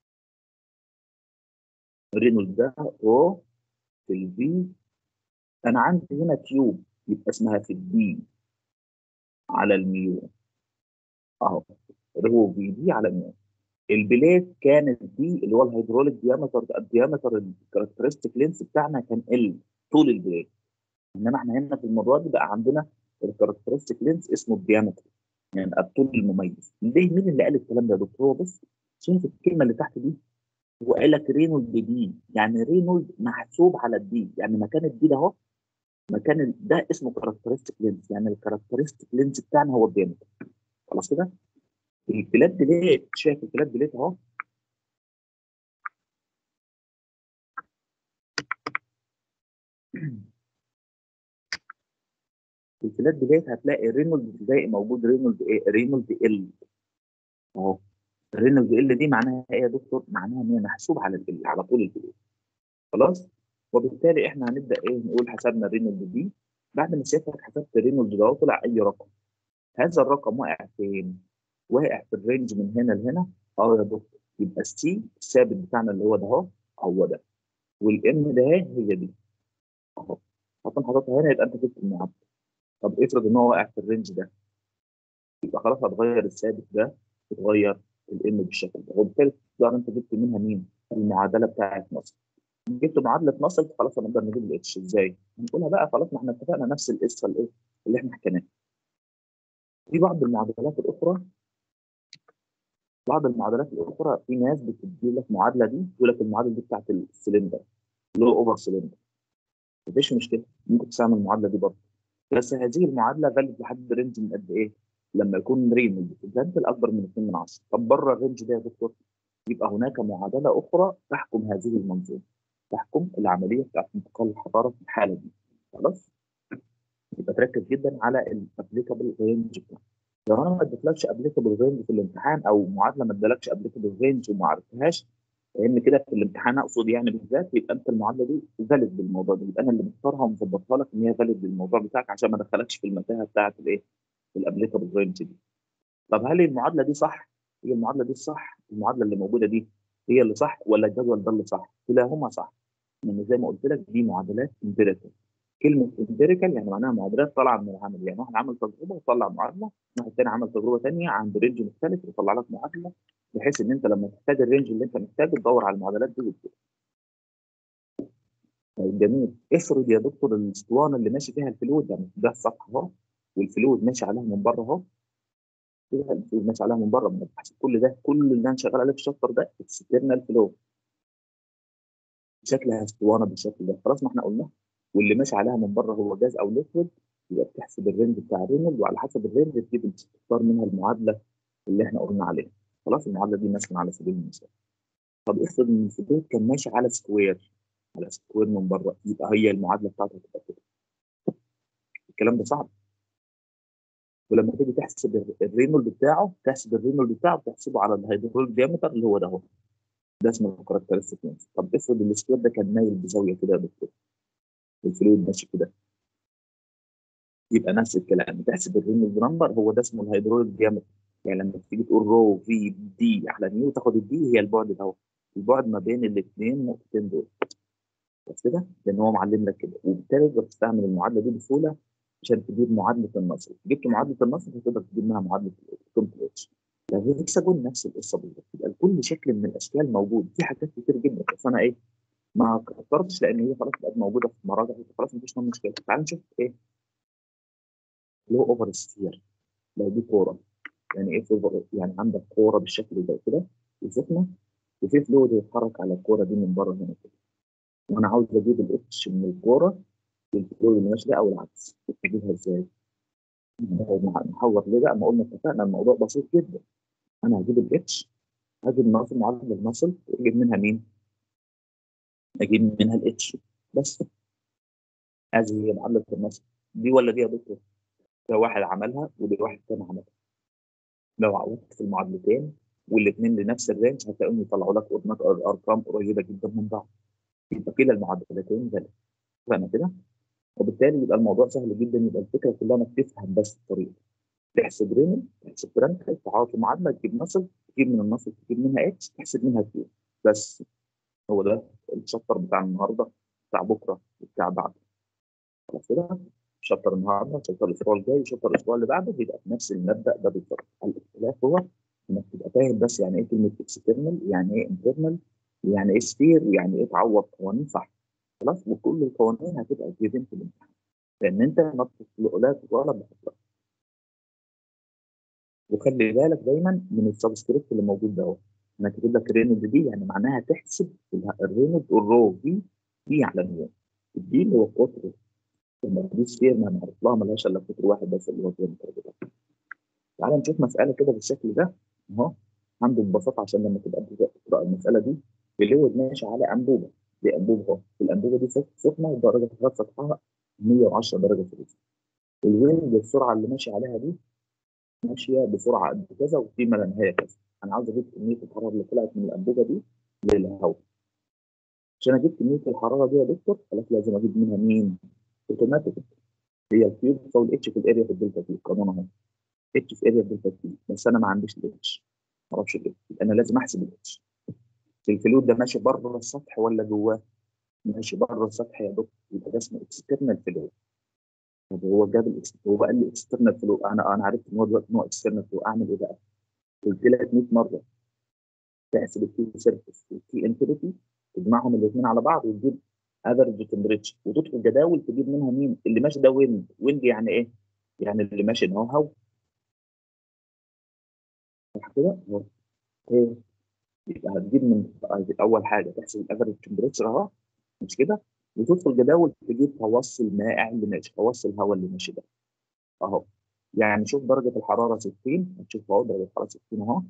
رينولد ده او في البي انا عندي هنا تيوب يبقى اسمها في البي على الميو اهو رو في دي على ميو البليت كانت دي اللي هو الهيدروليك ديامتر الديامتر الكاركترستيك لينس بتاعنا كان ال طول البليت انما احنا هنا في الموضوع دي بقى عندنا الكاركترستيك لينس اسمه الديامتر يعني الطول المميز ليه مين اللي قال الكلام ده يا دكتور هو بس شايف الكلمه اللي تحت دي هو قال لك رينولد دي يعني رينولد محسوب على الدي يعني مكان الدي ده اهو مكان ال- ده اسمه كاركترستيك لينز يعني الكاركترستيك لينز بتاعنا هو الديامتر خلاص كده الفلات ديليت شايف الفلات ديليت اهو الفلات ديليت هتلاقي رينولد زي موجود رينولد ايه رينولد ال اهو رينولد ال دي معناها ايه يا دكتور؟ معناها ان هي محسوب على ال على طول الفلات خلاص وبالتالي احنا هنبدا ايه نقول حسبنا رينولد دي بعد ما سيادتك حسبت رينولد ده طلع اي رقم هذا الرقم واقع فين؟ واقع في الرينج من هنا لهنا اه يا دكتور يبقى السي الثابت بتاعنا اللي هو ده اهو هو ده والام ده هي هي دي اهو حطينا حاططها هنا يبقى انت جبت المعدل طب افرض ان هو واقع في الرينج ده يبقى خلاص هتغير الثابت ده وتغير الام بالشكل ده وبالتالي تقدر انت جبت منها مين؟ المعادله بتاعت نصر جبت معادله نصر خلاص هنقدر نجيب الاتش ازاي؟ هنقولها بقى خلاص ما احنا اتفقنا نفس القصه الايه اللي احنا حكيناها في بعض المعادلات الاخرى بعض المعادلات الاخرى في ناس بتدي لك معادله دي تقول لك المعادله دي بتاعت السلندر اللي هو اوفر سلندر مفيش مشكله ممكن تستعمل المعادله دي برضه بس هذه المعادله فاليد لحد رينج من قد ايه؟ لما يكون رينج الفانتل اكبر من 2 من 10 طب بره الرينج ده يا دكتور يبقى هناك معادله اخرى تحكم هذه المنظومه تحكم العمليه بتاعت انتقال الحراره في الحاله دي خلاص يبقى تركز جدا على الابليكابل رينج بتاعك لو انا ما اديتلكش ابليكابل رينج في الامتحان او معادله ما ادالكش ابليكابل رينج وما عرفتهاش لان كده في الامتحان اقصد يعني بالذات يبقى انت المعادله دي فاليد بالموضوع ده يبقى انا اللي مختارها ومظبطها لك ان هي فاليد بالموضوع بتاعك عشان ما ادخلكش في المتاهه بتاعت الايه؟ الابليكابل رينج دي. طب هل المعادله دي صح؟ هي المعادله دي الصح؟ المعادله اللي موجوده دي هي اللي صح ولا الجدول ده اللي صح؟ كلاهما صح. لان زي ما قلت لك دي معادلات امبيريكال. كلمه امبيريكال يعني معناها معادلات طالعه من العمل يعني واحد عمل تجربه وطلع معادله واحد تاني عمل تجربه ثانيه عند رينج مختلف وطلع لك معادله بحيث ان انت لما تحتاج الرينج اللي انت محتاجه تدور على المعادلات دي وتجيبها. طيب جميل افرض يا دكتور الاسطوانه اللي ماشي فيها الفلويد يعني ده السطح اهو والفلويد ماشي عليها من بره اهو كده الفلويد ماشي عليها من بره ما بحسب كل ده كل اللي انا شغال عليه في الشابتر ده اكسترنال فلو شكلها اسطوانه بالشكل ده خلاص ما احنا قلنا واللي ماشي عليها من بره هو جاز او ليكويد يبقى بتحسب الرينج بتاع رينولد وعلى حسب الرينج تجيب تختار منها المعادله اللي احنا قلنا عليها خلاص المعادله دي مثلا على سبيل المثال طب افرض ان الفلويد كان ماشي على سكوير على سكوير من بره يبقى هي المعادله بتاعته هتبقى كده الكلام ده صعب ولما تيجي تحسب الرينولد بتاعه تحسب الرينولد بتاعه بتحسبه على الهيدروليك ديامتر اللي هو ده اهو ده اسمه الكاركترستيك لينس طب افرض السكوير ده كان مايل بزاويه كده يا دكتور الفلويد ماشي كده يبقى نفس الكلام تحسب الرينولد نمبر هو ده اسمه الهيدروليك ديامتر يعني لما تيجي تقول رو في دي على نيو تاخد الدي هي البعد ده اهو البعد ما بين الاثنين نقطتين دول بس كده لان هو معلم لك كده وبالتالي تقدر تستعمل المعادله دي بسهوله عشان تجيب معادله النصر جبت معادله النصر هتقدر تجيب منها معادله الكومبلكس لو هيكسجون نفس القصه بالظبط يبقى كل شكل من الاشكال موجود في حاجات كتير جدا بس انا ايه ما كترتش لان هي خلاص بقت موجوده في مراجع خلاص مفيش منها مشكله تعال نشوف ايه لو اوفر سفير لو دي كوره يعني ايه فلو يعني عندك كوره بالشكل ده كده وسخنه وفي فلويد يتحرك على الكوره دي من بره هنا كده وانا عاوز اجيب الاتش من الكوره للفلويد اللي ماشي ده او العكس اجيبها ازاي؟ نحور ليه بقى ما قلنا اتفقنا الموضوع بسيط جدا انا هجيب الاتش هجيب ناصل معادله الناصل اجيب منها مين؟ اجيب منها الاتش بس هذه هي معادله الناصل دي ولا دي يا دكتور؟ ده واحد عملها ودي واحد تاني عملها لو عوضت في المعادلتين والاثنين لنفس الرينج هتلاقيهم يطلعوا لك ارقام قريبه جدا من بعض يبقى كده المعادلتين ذلك فاهمه كده؟ وبالتالي يبقى الموضوع سهل جدا يبقى الفكره كلها انك تفهم بس الطريقه تحسب رينج تحسب فرانك تعوض في معادله تجيب نصل تجيب من النصل تجيب منها اكس تحسب منها كيو بس هو ده الشابتر بتاع النهارده بتاع بكره بتاع بعده خلاص كده شابتر النهارده شابتر الاسبوع الجاي شابتر الاسبوع اللي بعده بيبقى في نفس المبدا ده بالظبط الاختلاف هو انك تبقى فاهم بس يعني ايه كلمه اكسترنال يعني ايه انترنال يعني ايه سفير يعني ايه تعوض قوانين صح خلاص وكل القوانين هتبقى جيفن في الامتحان لان انت ما بتخلقلاش ولا بتخلق وخلي بالك دايما من السبسكريبت اللي موجود ده انا كاتب لك رينولد دي يعني معناها تحسب الرينولد الرو دي دي على ميو الدي اللي هو القطر لما دي سفير ما نعرف لها ملهاش الا قطر واحد بس اللي هو الديامتر بتاعها تعال نشوف مساله كده بالشكل ده اهو عنده ببساطه عشان لما تبقى تقرا المساله دي فلويد ماشي على انبوبه دي انبوبه اهو الانبوبه دي سخنه ودرجه حراره سطحها 110 درجه سلسيوس الويند السرعه اللي ماشي عليها دي ماشيه بسرعه قد كذا وقيمه لا نهايه كذا انا عاوز اجيب كميه الحراره اللي طلعت من الانبوبه دي للهواء عشان اجيب كميه الحراره دي يا دكتور خلاص لازم اجيب منها مين؟ اوتوماتيك هي الكيوب تساوي الاتش في الاريا في الدلتا تي القانون اهو اتش في اريا الدلتا تي بس انا ما عنديش الاتش ما اعرفش الاتش انا لازم احسب الاتش الفلويد ده ماشي بره السطح ولا جواه؟ ماشي بره السطح يا دكتور يبقى ده اسمه اكسترنال فلويد طب هو جاب الاكس هو قال لي اكسترنال فلو انا انا عرفت ان هو دلوقتي ان هو اكسترنال فلو اعمل ايه بقى؟ قلت لك 100 مره تحسب الكي سيرفيس والكي انفينيتي تجمعهم الاثنين على بعض وتجيب افرج تمبريتشر وتدخل جداول تجيب منها مين؟ اللي ماشي ده ويند ويند يعني ايه؟ يعني اللي ماشي ان هو هوا صح كده؟ ايه؟ يبقى هتجيب من اول حاجه تحسب الافرج تمبريتشر اهو مش كده؟ وتدخل جداول تجيب خواص المائع اللي ماشي خواص الهواء اللي ماشي ده اهو يعني شوف درجه الحراره 60 هتشوف اهو درجه الحراره 60 اهو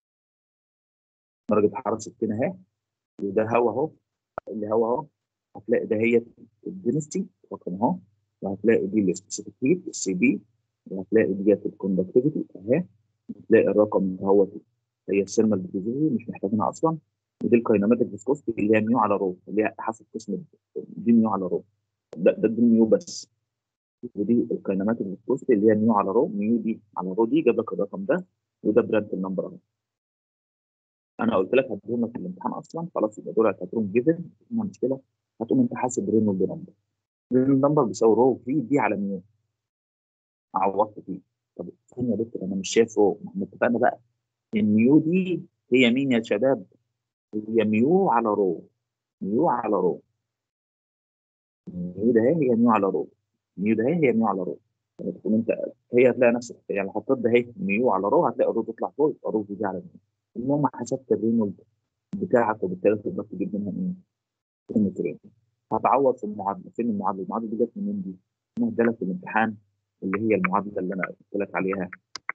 درجه الحراره 60 اهي وده هواء اهو اللي هواء اهو هتلاقي ده هي الدنستي رقم اهو وهتلاقي دي السبيسيفيك هيت السي بي وهتلاقي ديت الكوندكتيفيتي اهي هتلاقي الرقم اهو هي السيرمال ديفيجن مش محتاجينها اصلا ودي الكايناماتيك فيسكوستي اللي هي ميو على رو اللي هي حسب قسم دي ميو على رو ده ده دي ميو بس ودي الكايناماتيك فيسكوستي اللي هي ميو على رو ميو دي على رو دي جاب لك الرقم ده وده برانت النمبر اهو انا قلت لك هديهم لك في الامتحان اصلا خلاص يبقى دول هتعتبرهم جيفن ما مشكله هتقوم انت حاسب رينولد نمبر رينولد نمبر بيساوي رو في دي على ميو عوضت فيه طب استنى يا دكتور انا مش شايف رو ما احنا اتفقنا بقى الميو دي هي مين يا شباب؟ هي ميو على رو ميو على رو ميو ده هي ميو على رو ميو ده هي ميو على رو يعني تكون انت هي هتلاقي نفسك يعني حطيت ده هي ميو على رو هتلاقي الرو تطلع فوق يبقى رو دي على ميو المهم حسبت الرينولد بتاعك وبالتالي تقدر تجيب منها ايه؟ قيمه رينولد هتعوض في المعادله فين المعادله؟ المعادله دي جت منين دي؟ انا ادالك في الامتحان اللي هي المعادله اللي انا قلت لك عليها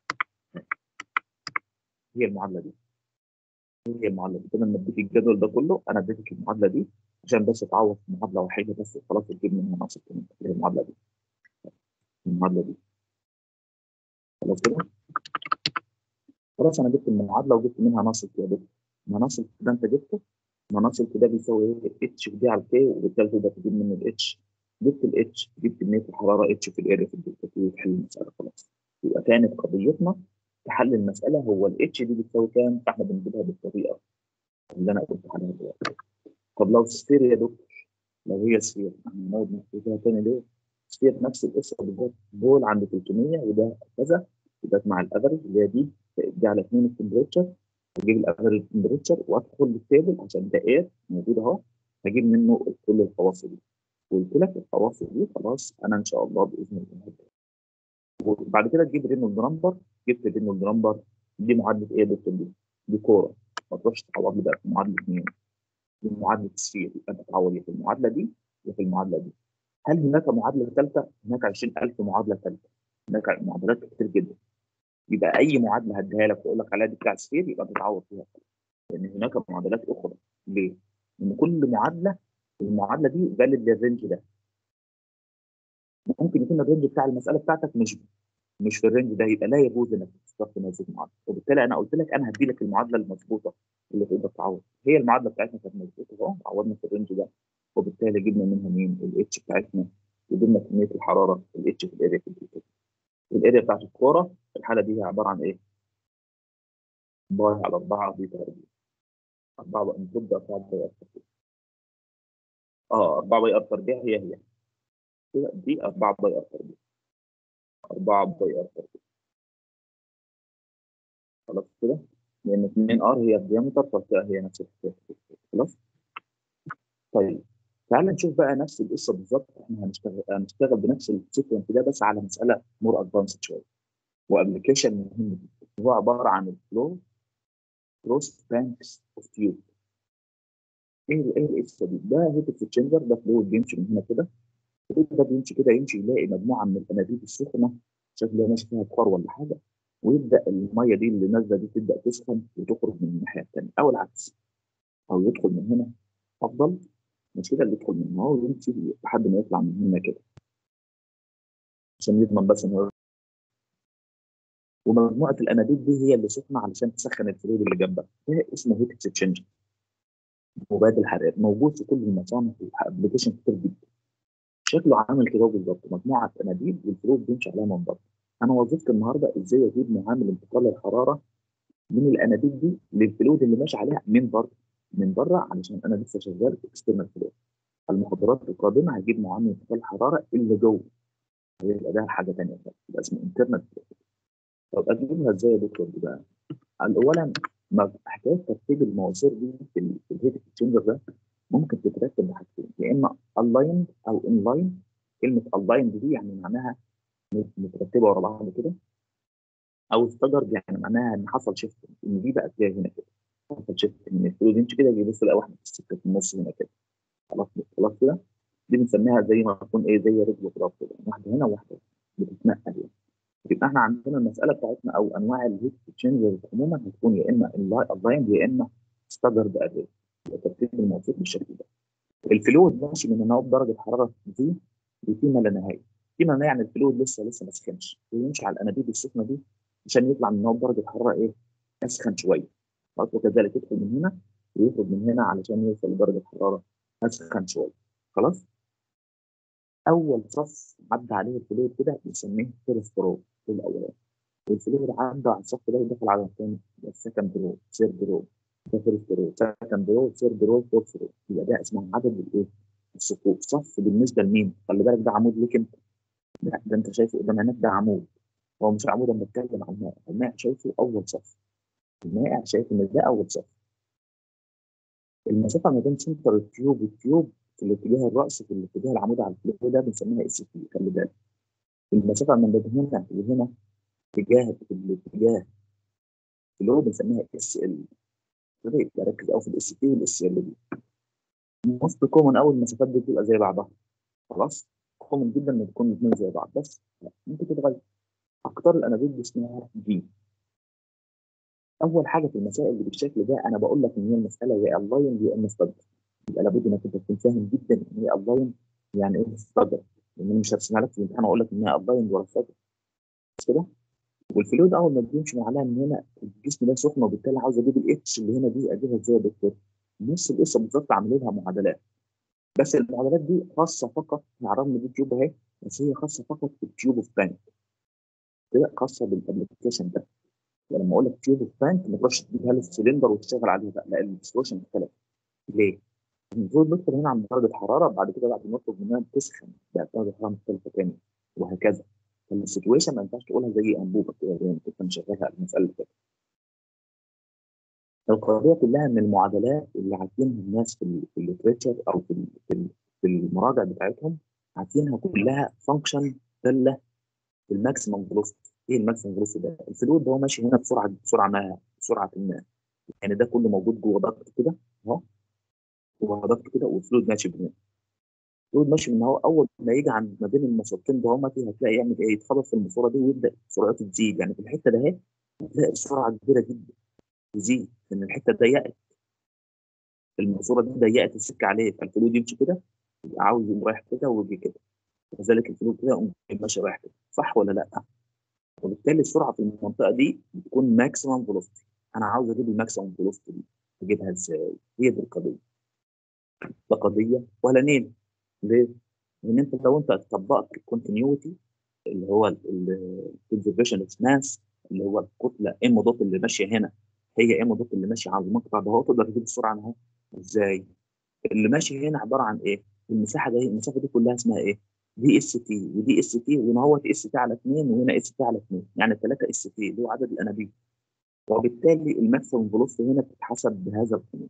هي المعادله دي هي المعادله دي كده لما اديك الجدول ده كله انا اديتك المعادله دي عشان بس تعوض في معادله وحيده بس وخلاص تجيب منها ناقص اللي هي المعادله دي المعادله دي خلاص كده خلاص انا جبت المعادله وجبت منها ناصب يا دكتور ما ناصب ده انت جبته ما ناصب ده بيساوي ايه اتش في دي على كي وبالتالي تقدر تجيب منه الاتش جبت الاتش جبت كميه الحراره اتش في الاريا في الدلتا تي وتحل المساله خلاص يبقى كانت قضيتنا في حل المساله هو الاتش دي بتساوي كام فاحنا بنجيبها بالطريقه اللي انا قلت عليها دلوقتي طب لو سفير يا دكتور لو هي سفير احنا هنقعد نحكي فيها تاني ليه؟ سفير نفس القصه بالظبط دول عند 300 وده كذا يبقى مع الافرج اللي هي دي دي على 2 التمبريتشر اجيب الافرج التمبريتشر وادخل للتيبل عشان ده اير موجود اهو هجيب منه كل الخواص دي قلت لك الخواص دي خلاص انا ان شاء الله باذن الله وبعد كده تجيب رينولد نمبر جبت رينولد نمبر دي معادله ايه يا دكتور دي؟ دي كوره ما تروحش تعوض لي بقى في معادله مين؟ دي معادله السير يبقى انت تعوض في المعادله دي وفي المعادله دي. هل هناك معادله ثالثه؟ هناك 20000 معادله ثالثه. هناك معادلات كتير جدا. يبقى اي معادله هديها لك واقول لك عليها دي بتاع السير يبقى تتعوض فيها. لان هناك معادلات اخرى. ليه؟ لان كل معادله المعادله دي فاليد للرينج ده. ممكن يكون الرينج بتاع المساله بتاعتك مش مش في الرينج ده يبقى لا يجوز انك تستخدم هذه المعادله وبالتالي انا قلت لك انا هدي لك المعادله المظبوطه اللي تقدر تعوض هي المعادله بتاعتنا كانت مظبوطه اهو عوضنا في الرينج ده وبالتالي جبنا منها مين الاتش بتاعتنا وجبنا كميه الحراره الاتش في الاريا في الدلتا الاريا بتاعت الكوره في الحاله دي هي عباره عن ايه؟ باي على 4 دي تقريبا 4 بقى المفروض 4 باي ار اه 4 باي ار تربيع هي هي دي 4 باي ار تربيع 4 باي ار تربيع خلاص كده لان 2 ار هي الديامتر فالفئه هي نفس الحكايه خلاص طيب تعال نشوف بقى نفس القصه بالظبط احنا هنشتغل هنشتغل بنفس السيكونس ده بس على مساله مور ادفانسد شويه وابلكيشن مهم جدا هو عباره عن الفلو كروس بانكس اوف تيوب ايه ايه القصه دي؟ ده هيت اكسشينجر ده فلويد بيمشي من هنا كده ده بيمشي كده يمشي يلاقي مجموعه من الانابيب السخنه شكلها ماشي فيها بخار ولا حاجه ويبدا الميه دي اللي نازله دي تبدا تسخن وتخرج من الناحيه الثانيه او العكس او يدخل من هنا افضل مش كده اللي يدخل من هنا ويمشي لحد ما يطلع من هنا كده عشان يضمن بس ان هو ومجموعه الانابيب دي هي اللي سخنه علشان تسخن الفلويد اللي جنبها ده اسمه هيت اكسشينجر مبادل حراري موجود في كل المصانع وابلكيشن كتير جدا شكله عامل كده بالظبط مجموعه انابيب والفلويد بيمشي عليها من بره انا وظيفتي النهارده ازاي اجيب معامل انتقال الحراره من الانابيب دي للفلويد اللي ماشي عليها من بره من بره علشان انا لسه شغال اكسترنال فلويد المحاضرات القادمه هجيب معامل انتقال الحراره اللي جوه هيبقى ده حاجه ثانيه يبقى اسمه انترنال فلويد طب اجيبها ازاي يا دكتور دي بقى؟ اولا حكايه ترتيب المواسير دي في الهيت اكسشينجر ده ممكن تترتب بحاجتين يا اما الايند او انلاين كلمه الايند دي يعني معناها مترتبه ورا بعض كده او استجر يعني معناها ان حصل شيفت ان دي بقت جايه هنا كده حصل شيفت ان الفلويد يمشي كده يبص يلاقي واحده في السكه في النص هنا كده خلاص خلاص كده دي بنسميها زي ما تكون ايه زي رجل تراب كده واحده هنا وواحده بتتنقل يعني يبقى احنا عندنا المساله بتاعتنا او انواع الهيت تشينجرز عموما هتكون يا اما اللاين يا اما ستاجر باري ترتيب الموصوف بالشكل ده الفلويد ماشي من هنا بدرجه حراره دي بقيمه لا نهايه قيمه ما يعني الفلويد لسه لسه ما سخنش ويمشي على الانابيب السخنه دي عشان يطلع من هنا بدرجه حراره ايه اسخن شويه خلاص وكذلك يدخل من هنا ويخرج من هنا علشان يوصل لدرجه حراره اسخن شويه خلاص اول صف عدى عليه الفلويد كده بنسميه فيرست رو الاولاني والفلويد عدى على الصف ده ودخل على الثاني السكند رو ثيرد رو ده فيرست رو سكند رو ثيرد رو فورث رو يبقى ده اسمه عدد الايه الصفوف صف بالنسبه لمين خلي بالك ده عمود ليك انت لا ده انت شايفه قدام عينك ده عمود هو مش عمود انا بتكلم عن المائع المائع شايفه اول صف المائع شايف ان ده اول صف المسافه ما بين سنتر التيوب والتيوب في الاتجاه الرأسي في الاتجاه العمود على الفلو ده بنسميها اس تي خلي بالك المسافه من بين هنا وهنا اتجاه الاتجاه اللي هو بنسميها اس ال يبقى ركز قوي في الاس تي والاس ال دي موست كومن اول المسافات دي بتبقى زي بعضها خلاص كومن جدا ان تكون الاثنين زي بعض بس ممكن تتغير اكتر الانابيب اسمها دي اول حاجه في المسائل اللي بالشكل ده انا بقول لك ان هي المساله يا اللاين يا اما استجر يبقى لابد انك انت تكون فاهم جدا ان هي اللاين يعني ايه استجر لان انا مش هرسمها لك في الامتحان واقول لك ان هي اللاين ولا استجر مش كده والفلويد اول ما بيمشي معناها ان هنا الجسم ده سخن وبالتالي عاوز اجيب الاتش اللي هنا دي اجيبها ازاي يا دكتور؟ نفس القصه بالظبط عاملين لها معادلات بس المعادلات دي خاصه فقط مع رغم دي تيوب اهي بس هي خاصه فقط بالتيوب اوف بانك كده خاصه بالابلكيشن ده يعني لما اقول لك تيوب اوف بانك ما تروحش تجيبها له في السلندر وتشتغل عليها لا لا السولوشن مختلف ليه؟ المفروض ندخل هنا عند درجه حراره بعد كده بعد ما نطلب منها تسخن بقى درجه حراره مختلفه تاني وهكذا فالسيتويشن ما ينفعش تقولها زي انبوبه كده زي ما كنت مشغلها المساله كده القضيه كلها ان المعادلات اللي عارفينها الناس في في الليتريتشر او في في في المراجع بتاعتهم عارفينها كلها فانكشن داله في الماكسيمم فيلوسيتي ايه الماكسيمم فيلوسيتي ده؟ الفلويد ده هو ماشي هنا بسرعه بسرعه ما بسرعه ما يعني ده كله موجود جوه ضغط كده اهو جوه ضغط كده والفلويد ماشي بهنا الفلويد ماشي من هو اول ما يجي عند ما بين المسارتين دهمتي هتلاقي يعمل ايه؟ يتخبط في الماسوره دي ويبدا سرعته تزيد يعني في الحته ده اهي هتلاقي السرعه كبيره جدا تزيد لان الحته ضيقت الماسوره دي ضيقت السكه عليه فالفلويد يمشي كده يبقى عاوز يقوم رايح كده ويجي كده كذلك الفلويد كده يقوم ماشي رايح كده صح ولا لا؟ وبالتالي السرعه في المنطقه دي بتكون ماكسيمم فيلوسيتي انا عاوز اجيب الماكسيمم فيلوسيتي دي اجيبها ازاي؟ هي دي القضيه لا قضيه ولا نيل ليه؟ لان انت لو انت طبقت الكونتينيوتي اللي هو الكونزرفيشن اوف ماس اللي هو الكتله ام دوت اللي ماشيه هنا هي ام دوت اللي ماشيه على المقطع ده هو تقدر تجيب السرعه اهو ازاي؟ اللي ماشي هنا عباره عن ايه؟ المساحه دي المسافه دي كلها اسمها ايه؟ دي اس تي ودي اس تي وهنا هو اس تي على 2 وهنا اس تي على 2 يعني 3 اس تي اللي هو عدد الانابيب وبالتالي الماكسيمم فيلوسيتي هنا بتتحسب بهذا القانون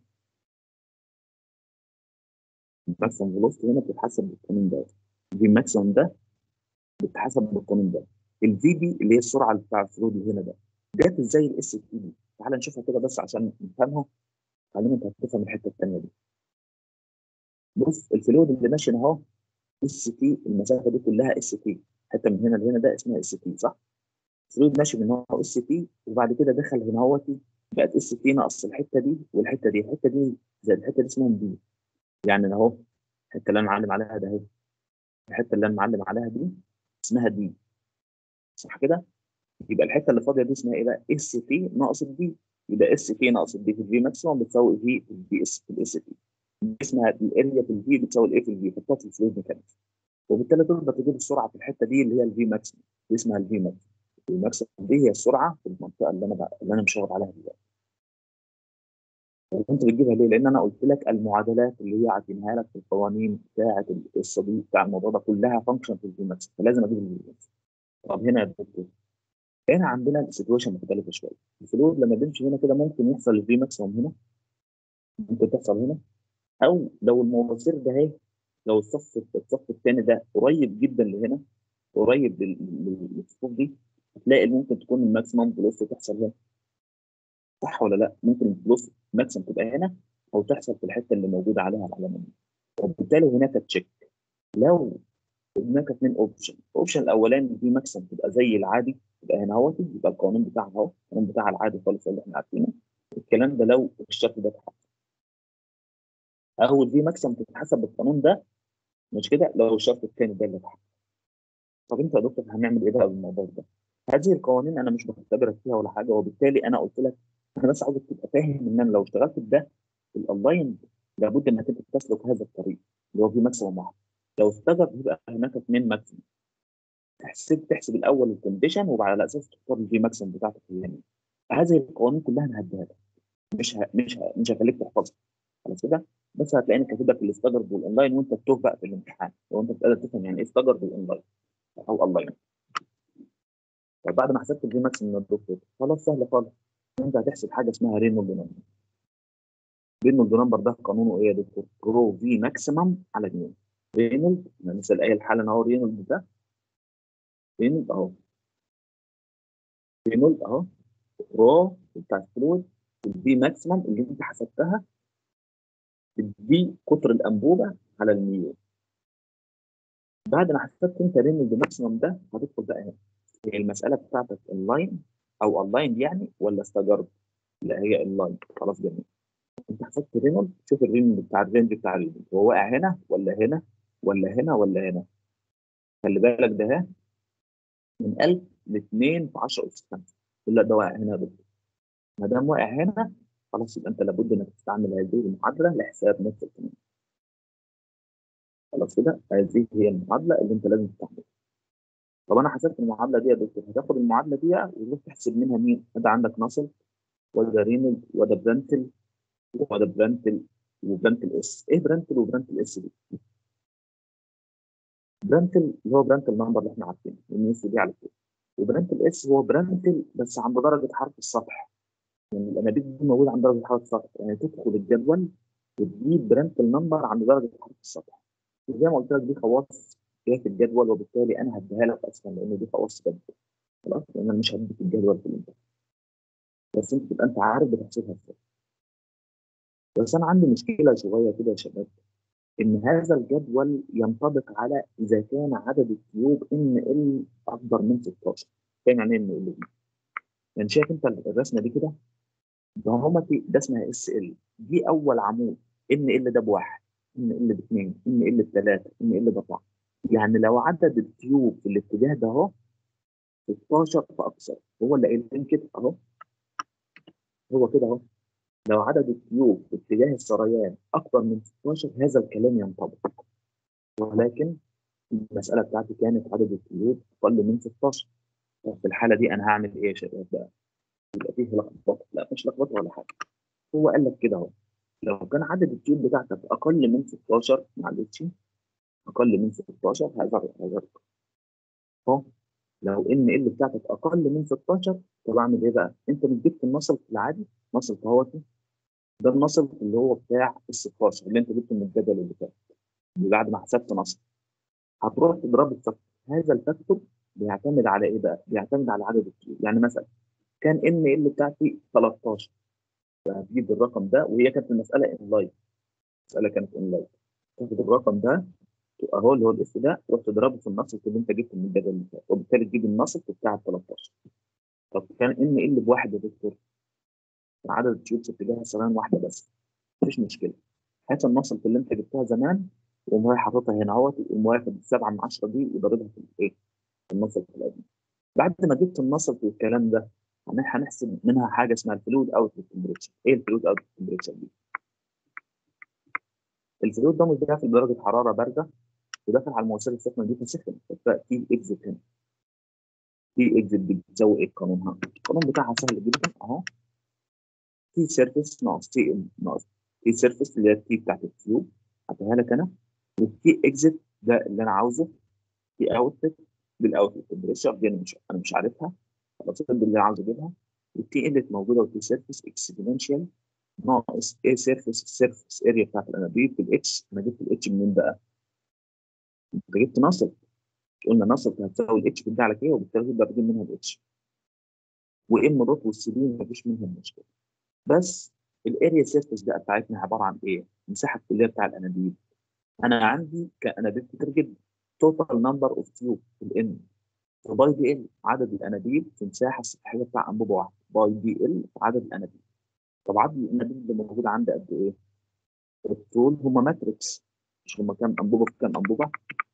الماكسيمم فيلوسيتي هنا بتتحسب بالقانون ده دي الماكسيمم ده بتتحسب بالقانون ده الفي دي اللي هي السرعه بتاع الفلويد اللي هنا ده جت ازاي الاس تي دي تعال نشوفها كده بس عشان نفهمها على انت هتفهم الحته الثانيه دي بص الفلويد اللي ماشي اهو اس تي المسافه دي كلها اس تي حته من هنا لهنا ده اسمها اس تي صح؟ الفلويد ماشي من هنا اس تي وبعد كده دخل هنا اهوتي بقت اس تي ناقص الحته دي والحته دي الحته دي زائد الحته دي اسمهم دي يعني اهو الحته اللي انا معلم عليها ده اهي الحته اللي انا معلم عليها دي اسمها دي صح كده؟ يبقى الحته اللي فاضيه دي اسمها ايه بقى؟ اس تي ناقص الدي يبقى اس تي ناقص الدي في الفي ماكسيموم بتساوي في في الفي اس في الاس تي اسمها الاريا في الفي بتساوي الايه في الفي حطها في الفلويد ميكانكس وبالتالي تقدر تجيب السرعه في الحته دي اللي هي الفي ماكسيموم دي اسمها الفي ماكسيموم الماكسيموم دي هي السرعه في المنطقه اللي انا بقى اللي انا مشاور عليها دلوقتي انت بتجيبها ليه؟ لان انا قلت لك المعادلات اللي هي عاطينها لك في القوانين بتاعه القصه دي بتاع الموضوع ده كلها فانكشن في الفي ماكسيموم فلازم اجيب الفي ماكسيموم طب هنا يا دكتور هنا عندنا السيتويشن مختلفه شويه الفلويد لما بيمشي هنا كده ممكن يحصل الفي ماكسيموم هنا ممكن تحصل هنا او لو المواسير ده اهي لو الصف الصف الثاني ده قريب جدا لهنا قريب للصفوف دي هتلاقي ممكن تكون الماكسيمم فيلوسيتي تحصل هنا صح ولا لا؟ ممكن الفلوس ماكسيمم تبقى هنا او تحصل في الحته اللي موجوده عليها العلامه دي وبالتالي هناك تشيك لو هناك اثنين اوبشن الاوبشن الاولاني دي ماكسيمم تبقى زي العادي يبقى هنا اهوت يبقى القانون بتاعها اهو القانون بتاعها العادي خالص اللي احنا عارفينه الكلام ده لو الشكل ده اتحط او دي ماكسيمم تتحسب بالقانون ده مش كده لو الشرط الثاني ده اللي اتحط طب انت يا دكتور هنعمل ايه بقى بالموضوع ده؟ هذه القوانين انا مش بختبرك فيها ولا حاجه وبالتالي انا قلت لك انا بس عاوزك تبقى فاهم ان انا لو اشتغلت بده الاونلاين لابد انك انت تسلك هذا الطريق اللي هو في ماكسيموم واحد لو اشتغل يبقى هناك اثنين ماكسيموم تحسب تحسب الاول الكونديشن وعلى اساس تختار الفي ماكسيموم بتاعتك الثانيه هذه القوانين كلها انا هديها لك مش ه... مش ه... مش هخليك تحفظها خلاص كده بس هتلاقيني كاتبها في الاستجر والاونلاين وانت تتوه بقى في الامتحان لو انت بتقدر تفهم يعني ايه استجر والاونلاين او اونلاين طب بعد ما حسبت الفي ماكس من الدكتور خلاص سهل خالص انت هتحسب حاجه اسمها رينولد نمبر رينولد نمبر ده قانونه ايه يا دكتور؟ رو في ماكسيمم على 2 رينولد انا لسه قايل حالا اهو رينولد ده رينولد اهو رينولد اهو رو بتاع الفلويد الفي ماكسيمم اللي انت حسبتها دي قطر الانبوبه على المليون بعد ما حسبت انت رينولد ماكسيمم ده هتدخل بقى هنا هي المساله بتاعتك اونلاين او اونلاين يعني ولا استجرب؟ لا هي اونلاين خلاص جميل انت حسبت رينولد شوف الرينولد بتاع الرينج بتاع الرينولد هو واقع هنا ولا هنا ولا هنا ولا هنا خلي بالك ده ها من 1000 ل 2 في 10 اس 5 لا ده واقع هنا يا دكتور ما دام واقع هنا خلاص يبقى انت لابد انك تستعمل هذه المعادله لحساب نفس القانون خلاص كده هذه هي المعادله اللي انت لازم تستعملها طب انا حسبت المعادله دي يا دكتور هتاخد المعادله دي وتروح تحسب منها مين؟ انت عندك ناصل وده رينولد وده برانتل وده برانتل وبرانتل اس ايه برانتل وبرانتل اس دي؟ برانتل اللي هو برانتل نمبر اللي احنا عارفينه ان اس دي على طول وبرانتل اس هو برانتل بس عند درجه حرف السطح يعني الانابيب دي موجوده عند درجه حرف السطح يعني تدخل الجدول وتجيب برانتل نمبر عند درجه حرف السطح وزي ما قلت لك دي خواص هي في الجدول وبالتالي انا هديها لك اصلا لان دي خواص جدول خلاص لان انا مش هديك الجدول في الامتحان بس انت تبقى انت عارف بتحسبها ازاي بس انا عندي مشكله صغيره كده يا شباب ان هذا الجدول ينطبق على اذا كان عدد الكيوب ان ال اكبر من 16 فاهم يعني ان ال دي يعني شايف انت الرسمه دي كده ده هما في ده اسمها اس ال دي اول عمود ان ال ده بواحد ان ال باثنين ان ال بثلاثه ان ال باربعه يعني لو عدد الكيوب في الاتجاه ده اهو 16 فاكثر هو اللي قايلين كده اهو هو كده اهو لو عدد الكيوب في اتجاه السريان اكبر من 16 هذا الكلام ينطبق ولكن المساله بتاعتي كانت عدد الكيوب اقل من 16 طب في الحاله دي انا هعمل ايه يا شباب بقى؟ يبقى فيه لخبطه لا مش لخبطه ولا حاجه هو قال لك كده اهو لو كان عدد الكيوب بتاعتك اقل من 16 معلش اقل من 16 هذا هذا اهو لو ان ال بتاعتك اقل من 16 طب اعمل ايه بقى؟ انت مش جبت النصل العادي نصل اهوت ده النصل اللي هو بتاع ال 16 اللي انت جبته من الجدول اللي فات اللي بعد ما حسبت نصل هتروح تضرب الفاكتور هذا الفاكتور بيعتمد على ايه بقى؟ بيعتمد على عدد الكيوب يعني مثلا كان ان ال بتاعتي 13 فهتجيب الرقم ده وهي كانت المساله ان لاين المساله كانت ان لاين تاخد الرقم ده اهو اللي هو الاس ده تروح تضربه في النص اللي انت جبته من الجدول اللي فات وبالتالي تجيب النص بتاع ال 13 طب كان ان ال بواحد يا دكتور عدد التيوبس اتجاه السريان واحده بس مفيش مشكله هات النص اللي انت جبتها زمان وقوم رايح حاططها هنا اهوت وقوم واخد السبعه من 10 دي وضاربها في الايه؟ في النص القديم بعد ما جبت النص والكلام ده هنحسب منها حاجه اسمها الفلويد اوت تمبريتشر ايه الفلويد اوت تمبريتشر دي؟ الفلويد ده مش داخل درجه حراره بارده وداخل على المواسير السخنه دي فسخن في اكزيت هنا في اكزيت دي بتساوي ايه قانونها؟ القانون بتاعها سهل جدا اهو تي سيرفيس ناقص تي ام ناقص تي سيرفيس اللي هي التي بتاعت التيوب هاتها لك انا والتي اكزيت ده اللي انا عاوزه تي اوتلت بالاوتلت تمبريتشر دي انا مش انا مش عارفها خلاص دي اللي عاوز اجيبها والتي اللي موجوده والتي سيرفيس اكسبوننشال ناقص ايه سيرفيس السيرفيس اريا بتاعت الانابيب في الاتش انا جبت الاتش منين بقى؟ انت جبت نصل قلنا نصل هتساوي الاتش بتاع لك ايه وبالتالي تقدر تجيب منها الاتش وام دوت والسي مفيش منهم مشكله بس الاريا سيرفيس بقى بتاعتنا عباره عن ايه؟ المساحه الكليه بتاع الانابيب انا عندي كانابيب كتير جدا توتال نمبر اوف تيوب الان باي دي ال عدد الانابيب في المساحه السطحيه بتاع انبوبه واحده باي دي ال عدد الانابيب طب عدد الانابيب اللي موجود عندي قد ايه؟ الطول هم ماتريكس مش هم كام انبوبه في كام انبوبه؟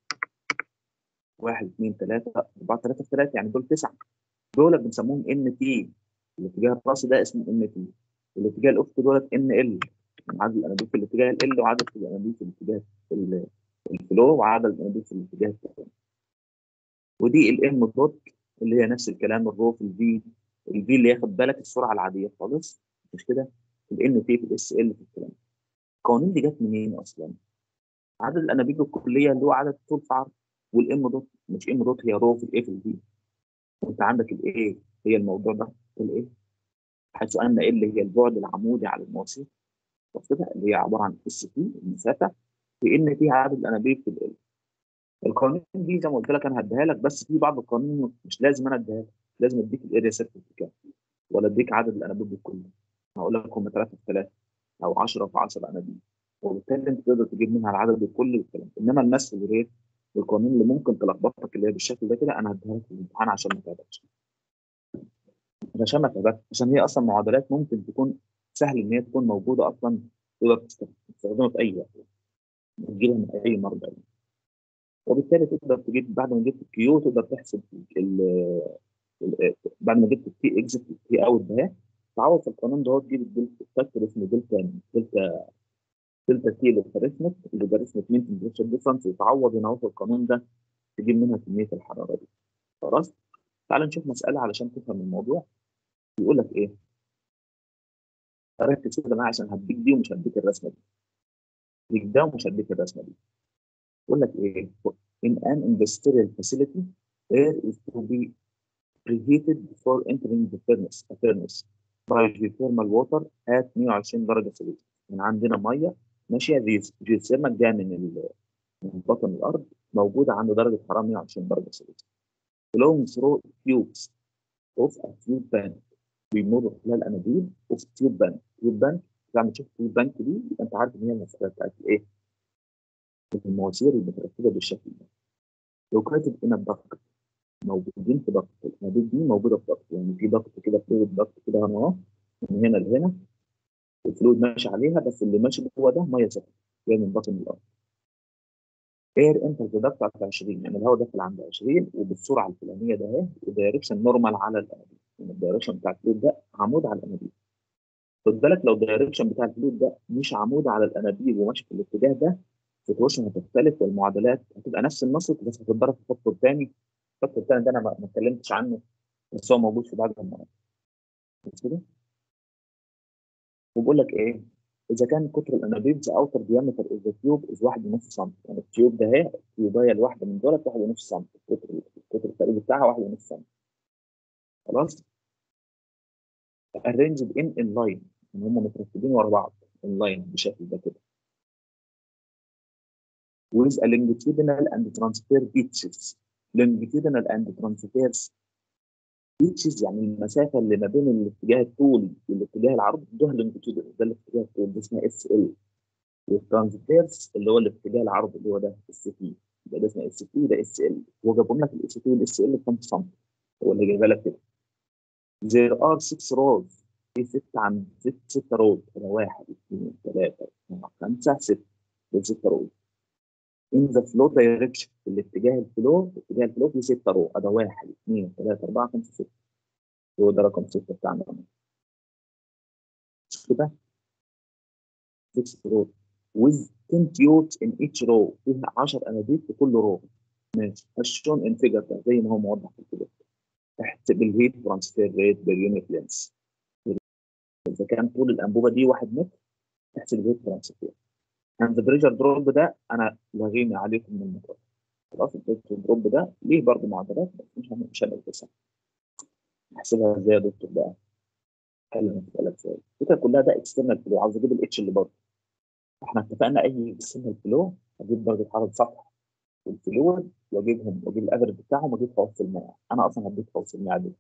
واحد اثنين ثلاثة أربعة ثلاثة في ثلاثة يعني دول تسعة دول بنسموهم ان تي الاتجاه الراسي ده اسمه ان تي الاتجاه الافقي دولت ان ال عدد الانابيب في الاتجاه ال وعدد الانابيب في الاتجاه الفلو وعدد الانابيب في الاتجاه الثاني ودي الام دوت اللي هي نفس الكلام الرو في الفي الفي اللي ياخد بالك السرعه العاديه خالص مش كده الان تي في الاس ال في الكلام القوانين دي جت منين اصلا؟ عدد الانابيب الكليه اللي هو عدد طول في عرض والام دوت مش ام دوت هي رو في الايه في الفي وانت عندك الايه هي الموضوع ده الايه حيث ان ال هي البعد العمودي على المواسير كده اللي هي عباره عن اس تي المسافه في ان فيها عدد الانابيب في ال القوانين دي زي ما قلت لك انا هديها لك بس في بعض القوانين مش لازم انا اديها لك لازم اديك الاريا سيرفيس بكام ولا اديك عدد الانابيب بالكل هقول لك هم 3 في 3 او 10 في 10 انابيب وبالتالي انت تقدر تجيب منها العدد الكلي والكلام انما المس والريت والقوانين اللي ممكن تلخبطك اللي هي بالشكل ده كده انا هديها لك في الامتحان عشان ما تعبكش عشان ما تعبكش عشان هي اصلا معادلات ممكن تكون سهل ان هي تكون موجوده اصلا تقدر تستخدمها في اي وقت تجيبها من اي مرضى وبالتالي تقدر تجيب بعد ما جبت الكيو تقدر تحسب بعد ما جبت التي اكزت التي اوت ده تعوض في القانون ده تجيب الدلتا فاكتور اسمه دلتا دلتا دلتا تي لوغاريتمك لوغاريتمك مين تمبريتشر ديفرنس وتعوض هنا في القانون ده تجيب منها كميه الحراره دي خلاص تعال نشوف مساله علشان تفهم الموضوع بيقول لك ايه ركز كده معايا عشان هديك دي ومش هديك الرسمه دي هديك ده ومش هديك الرسمه دي بيقول لك ايه in an industrial facility air is to be preheated before entering the furnace a furnace by geothermal water at 120 درجه سلسيوس يعني عندنا ميه ماشيه جيوثيرمال جايه من من بطن الارض موجوده عند درجه حراره 120 درجه سلسيوس flowing through tubes of a tube bank بيمر خلال انابيب اوف تيوب بانك تيوب بانك لما تشوف تيوب بانك دي يبقى انت عارف ان هي المساله بتاعت الايه؟ المواسير المترتبه بالشكل ده لو كاتب هنا الضغط موجودين في ضغط الانابيب دي موجوده في ضغط يعني في ضغط كده فلويد ضغط كده هنا اهو من هنا لهنا الفلويد ماشي عليها بس اللي ماشي جوه ده ميه سخنه جاي من بطن الارض اير انتر ضغط على 20 يعني الهواء داخل عند 20 وبالسرعه الفلانيه ده اهي ودايركشن نورمال على الانابيب يعني الدايركشن بتاع الفلويد ده عمود على الانابيب خد بالك لو الدايركشن بتاع الفلويد ده مش عمود على الانابيب وماشي في الاتجاه ده السيتويشن هتختلف والمعادلات هتبقى نفس النص بس هتتضرب في الفصل الثاني الفصل الثاني ده انا ما اتكلمتش عنه بس هو موجود في بعض المرات بس كده وبقول لك ايه اذا كان قطر الانابيب ذا اوتر ديامتر اوف ذا تيوب از 1.5 سم يعني التيوب ده اهي التيوبايه الواحده من دولت 1.5 سم القطر القطر التقريبي بتاعها 1.5 سم خلاص arranged in in line ان هم مترتبين ورا بعض in line بالشكل ده كده with a longitudinal and transfer pitches longitudinal and transverse pitches يعني المسافه اللي ما بين الاتجاه الطولي والاتجاه العرضي ده longitudinal ده الاتجاه الطولي ده اسمها اس ال والترانسفيرس اللي هو الاتجاه العرضي اللي هو ده اس تي ده اسمه اس تي ده اس ال هو جاب لك الاس تي والاس ال 5 سم هو اللي جايبها لك كده there are six rows في ست عند ست ست روز كده واحد اثنين ثلاثة أربعة خمسة ستة دول ست روز in the flow direction في الاتجاه الفلو في اتجاه الفلو في ستة رو ده واحد اثنين ثلاثة أربعة خمسة ستة هو ده رقم ستة بتاعنا مش كده 6 رو with 10 tubes in each row فيها 10 انابيب في كل رو ماشي as shown in figure ده زي ما هو موضح في الفيجر احسب الهيت ترانسفير ريت باليونت لينس اذا كان طول الانبوبه دي 1 متر احسب الهيت ترانسفير عند بريشر دروب ده انا لغيني عليكم من المقرر خلاص البريشر دروب ده ليه برضه معادلات بس مش مش هندرسها احسبها ازاي يا دكتور بقى؟ حل المساله ازاي؟ الفكره كلها ده اكسترنال فلو عاوز اجيب الاتش اللي بره احنا اتفقنا اي اكسترنال فلو اجيب درجه حراره سطح والفلويد واجيبهم واجيب الافرج بتاعهم واجيب خواص الماء انا اصلا هديك خواص الماء دي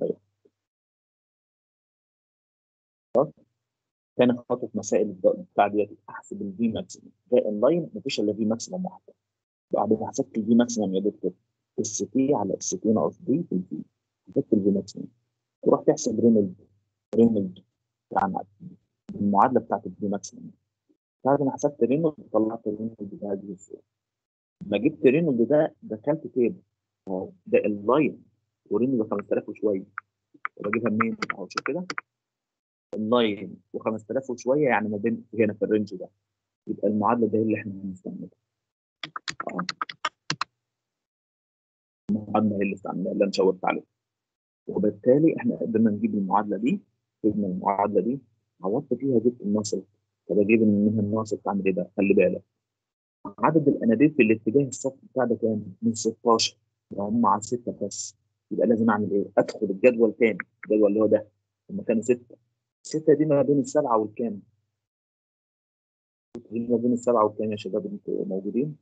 تاني خطوه في مسائل بتاع ديت احسب الفي ماكسيمم ده اونلاين مفيش الا في ماكسيمم واحده بعد ما حسبت الفي ماكسيمم يا دكتور اس تي على اس تي ناقص دي في الفي حسبت الفي ماكسيمم تروح تحسب رينولد رينولد يعني المعادله بتاعت الفي ماكسيمم بعد ما حسبت رينولد طلعت رينولد ده دي لما جبت رينولد ده دخلت تيبل ده اللاين ورينولد 5000 وشويه بجيبها منين؟ اهو شوف كده اللاين و5000 وشويه يعني ما بين هنا في الرينج ده يبقى المعادله دي اللي احنا هنستعملها اه المعادله هي اللي استعملناها اللي انا شاورت عليها وبالتالي احنا قدرنا نجيب المعادله دي جبنا المعادله دي عوضت فيها جبت الناصر طب اجيب منها الناصر تعمل ايه بقى؟ خلي بالك عدد الانابيب في الاتجاه السطحي بتاع ده كام؟ من 16 لو هم على 6 بس يبقى لازم اعمل ايه؟ ادخل الجدول تاني الجدول اللي هو ده هم كانوا 6 الستة دي ما بين السبعة والكام؟ دي ما بين السبعة والكام يا شباب انتوا موجودين؟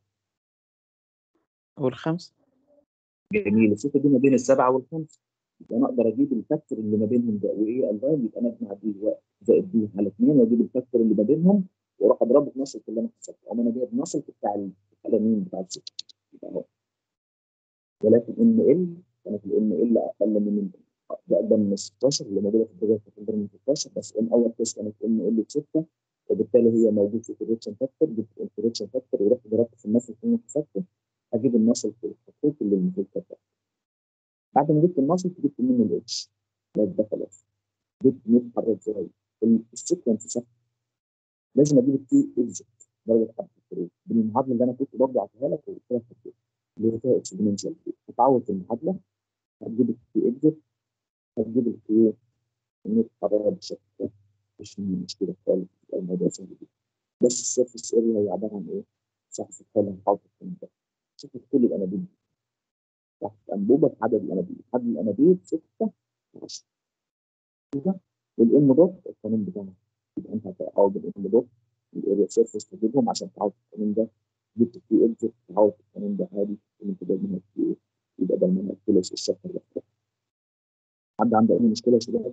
والخمس جميل الستة دي ما بين السبعة والخمسة يبقى انا اقدر اجيب الفاكتور اللي ما بينهم ده وايه الفان يبقى انا اجمع دي الوقت زائد دي على اثنين واجيب الفاكتور اللي ما بينهم واروح اضربه في نص اللي انا حسبته او انا جايب نص بتاع القلمين بتاع الستة يبقى اهو ولكن ان ال كانت الان ال اقل من ده اقدم من 16 اللي موجوده في الدرجه اكبر من 16 بس ان اول تيست كانت ان ال 6 وبالتالي هي موجود في الكوريكشن فاكتور جبت الكوريكشن فاكتور ورحت ضربت في النص اللي حسبته هجيب الناصل في الخطوط اللي المفروض ده بعد ما جبت الناصل جبت منه الاتش بس ده خلاص جبت نتحرك ازاي السيكونس ثابت لازم اجيب التي اكزيت درجه حرف الفروق بالمعادله اللي انا كنت برضه عطيها لك وقلت لك كده اللي هي فيها اكسبوننشال هتعوض في المعادله هتجيب التي اكزيت هتجيب الكيو نتحرك بشكل ده مش مشكله خالص يبقى الموضوع سهل جدا بس السيرفيس اريا هي عباره عن ايه؟ سقف الحاله محاوطه الكلام ده سقف كل الانابيب تحت انبوبه عدد الانابيب عدد الانابيب 6 10 كده والام دوت القانون بتاعنا يبقى انت هتعوض الام دوت الاريا سيرفيس تجيبهم عشان تعوض القانون ده جبت الكي اكزيت تعوض القانون ده عادي انت دايما هتجيب يبقى دايما هتخلص الشفره ده حد عنده اي مشكله يا شباب؟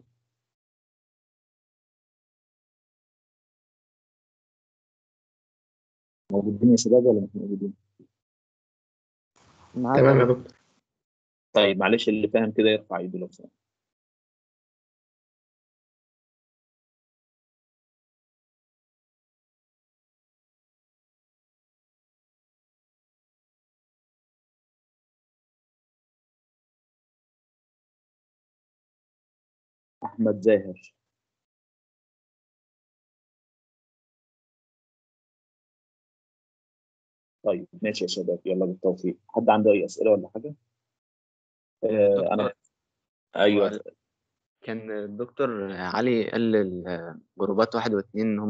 موجودين يا شباب ولا مش موجودين؟ تمام يا دكتور طيب معلش اللي فاهم كده يرفع ايده لو سمحت احمد زاهر طيب ماشي يا شباب يلا بالتوفيق حد عنده اي اسئله ولا حاجه آه انا ايوه كان الدكتور علي قال الجروبات واحد واثنين ان هم